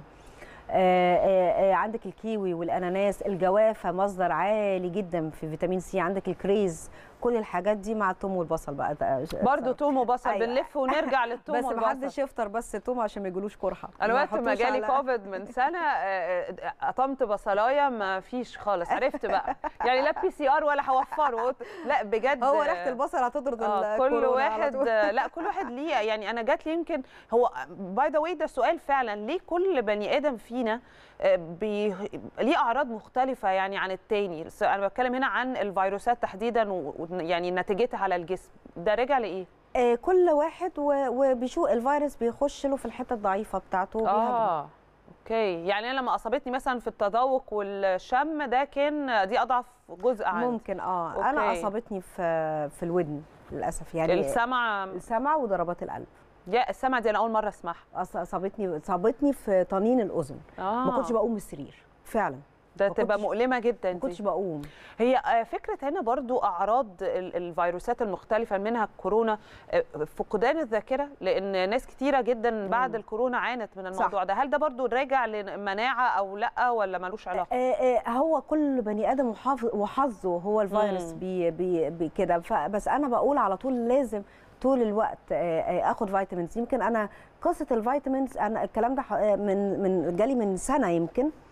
آه، آه، آه، عندك الكيوي والاناناس الجوافه مصدر عالي جدا في فيتامين سي عندك الكريز كل الحاجات دي مع التوم والبصل بقى ده- برضو توم وبصل أيوة. بنلف ونرجع للتوم بس ما والبصل حدش يفطر بس توم عشان ما يجيلوش قرحه انا وقت ما يحطوش جالي على- كوفيد من سنه آه، آه، قطمت بصلايه ما فيش خالص عرفت بقى يعني لا بي سي ار ولا هوفره قلت لا بجد هو ريحه البصل هتطرد آه، كل الكورونا على واحد طول. لا كل واحد ليه يعني انا جات لي يمكن هو باي ذا واي ده سؤال فعلا ليه كل بني ادم فينا آه، بي ليه اعراض مختلفه يعني عن التاني س- انا بتكلم هنا عن الفيروسات تحديدا و- ويعني نتيجتها على الجسم ده راجع لايه آه، كل واحد و- وبيشوف الفيروس بيخش له في الحته الضعيفه بتاعته وبيهاجمه. اه اوكي يعني انا لما اصابتني مثلا في التذوق والشم ده كان دي اضعف جزء عندي ممكن اه انا أوكي. اصابتني في في الودن للاسف يعني السمع السمع وضربات القلب يا السمع دي انا اول مره اسمعها أص- اصابتني اصابتني في طنين الاذن اه ما كنتش بقوم من السرير فعلا ده ما تبقى كنتش- مؤلمه جدا ما كنتش دي بقوم هي آه، فكره هنا برضو اعراض ال- الفيروسات المختلفه منها الكورونا آه، فقدان الذاكره لان ناس كتيره جدا بعد الكورونا عانت من الموضوع ده هل ده برضو راجع لمناعه او لا ولا ملوش علاقه آه، آه، هو كل بني ادم وحظ- وحظه هو الفيروس مم. بي بي بي كده فبس انا بقول على طول لازم طول الوقت آه، آه، اخد فيتامينز يمكن انا قصه الفيتامينز انا الكلام ده ح- آه، من من جالي من سنه يمكن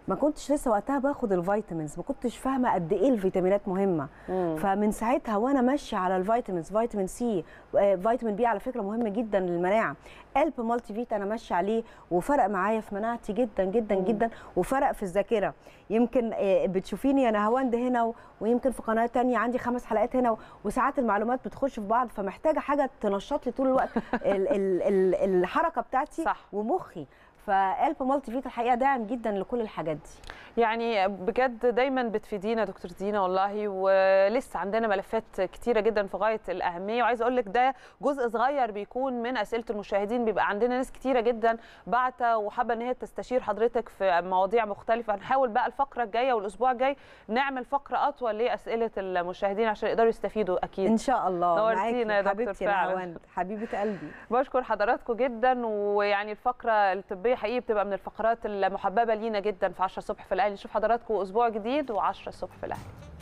ما كنتش لسه وقتها باخد الفيتامينز ما كنتش فاهمه قد ايه الفيتامينات مهمه مم. فمن ساعتها وانا ماشيه على الفيتامينز فيتامين سي آه، فيتامين بي على فكره مهم جدا للمناعه قلب مالتي فيت انا ماشيه عليه وفرق معايا في مناعتي جدا جدا جدا وفرق في الذاكره يمكن آه، بتشوفيني انا هوند هنا و- ويمكن في قناه تانية عندي خمس حلقات هنا و- وساعات المعلومات بتخش في بعض فمحتاجه حاجه تنشط لي طول الوقت ال ال ال الحركه بتاعتي صح. ومخي فقلب مالتي فيت الحقيقه داعم جدا لكل الحاجات دي يعني بجد دايما بتفيدينا دكتور دينا والله ولسه عندنا ملفات كتيره جدا في غايه الاهميه وعايزه اقول لك ده جزء صغير بيكون من اسئله المشاهدين بيبقى عندنا ناس كتيره جدا بعتة وحابه ان هي تستشير حضرتك في مواضيع مختلفه هنحاول بقى الفقره الجايه والاسبوع الجاي نعمل فقره اطول لاسئله المشاهدين عشان يقدروا يستفيدوا اكيد ان شاء الله نورتينا يا معاكي دكتور حبيبتي يا فعلا. نهاوند حبيبه قلبي بشكر حضراتكم جدا ويعني الفقره الطبيه حقيقي بتبقى من الفقرات المحببه لينا جدا في 10 الصبح في الاهلي نشوف حضراتكم اسبوع جديد و10 الصبح في الاهلي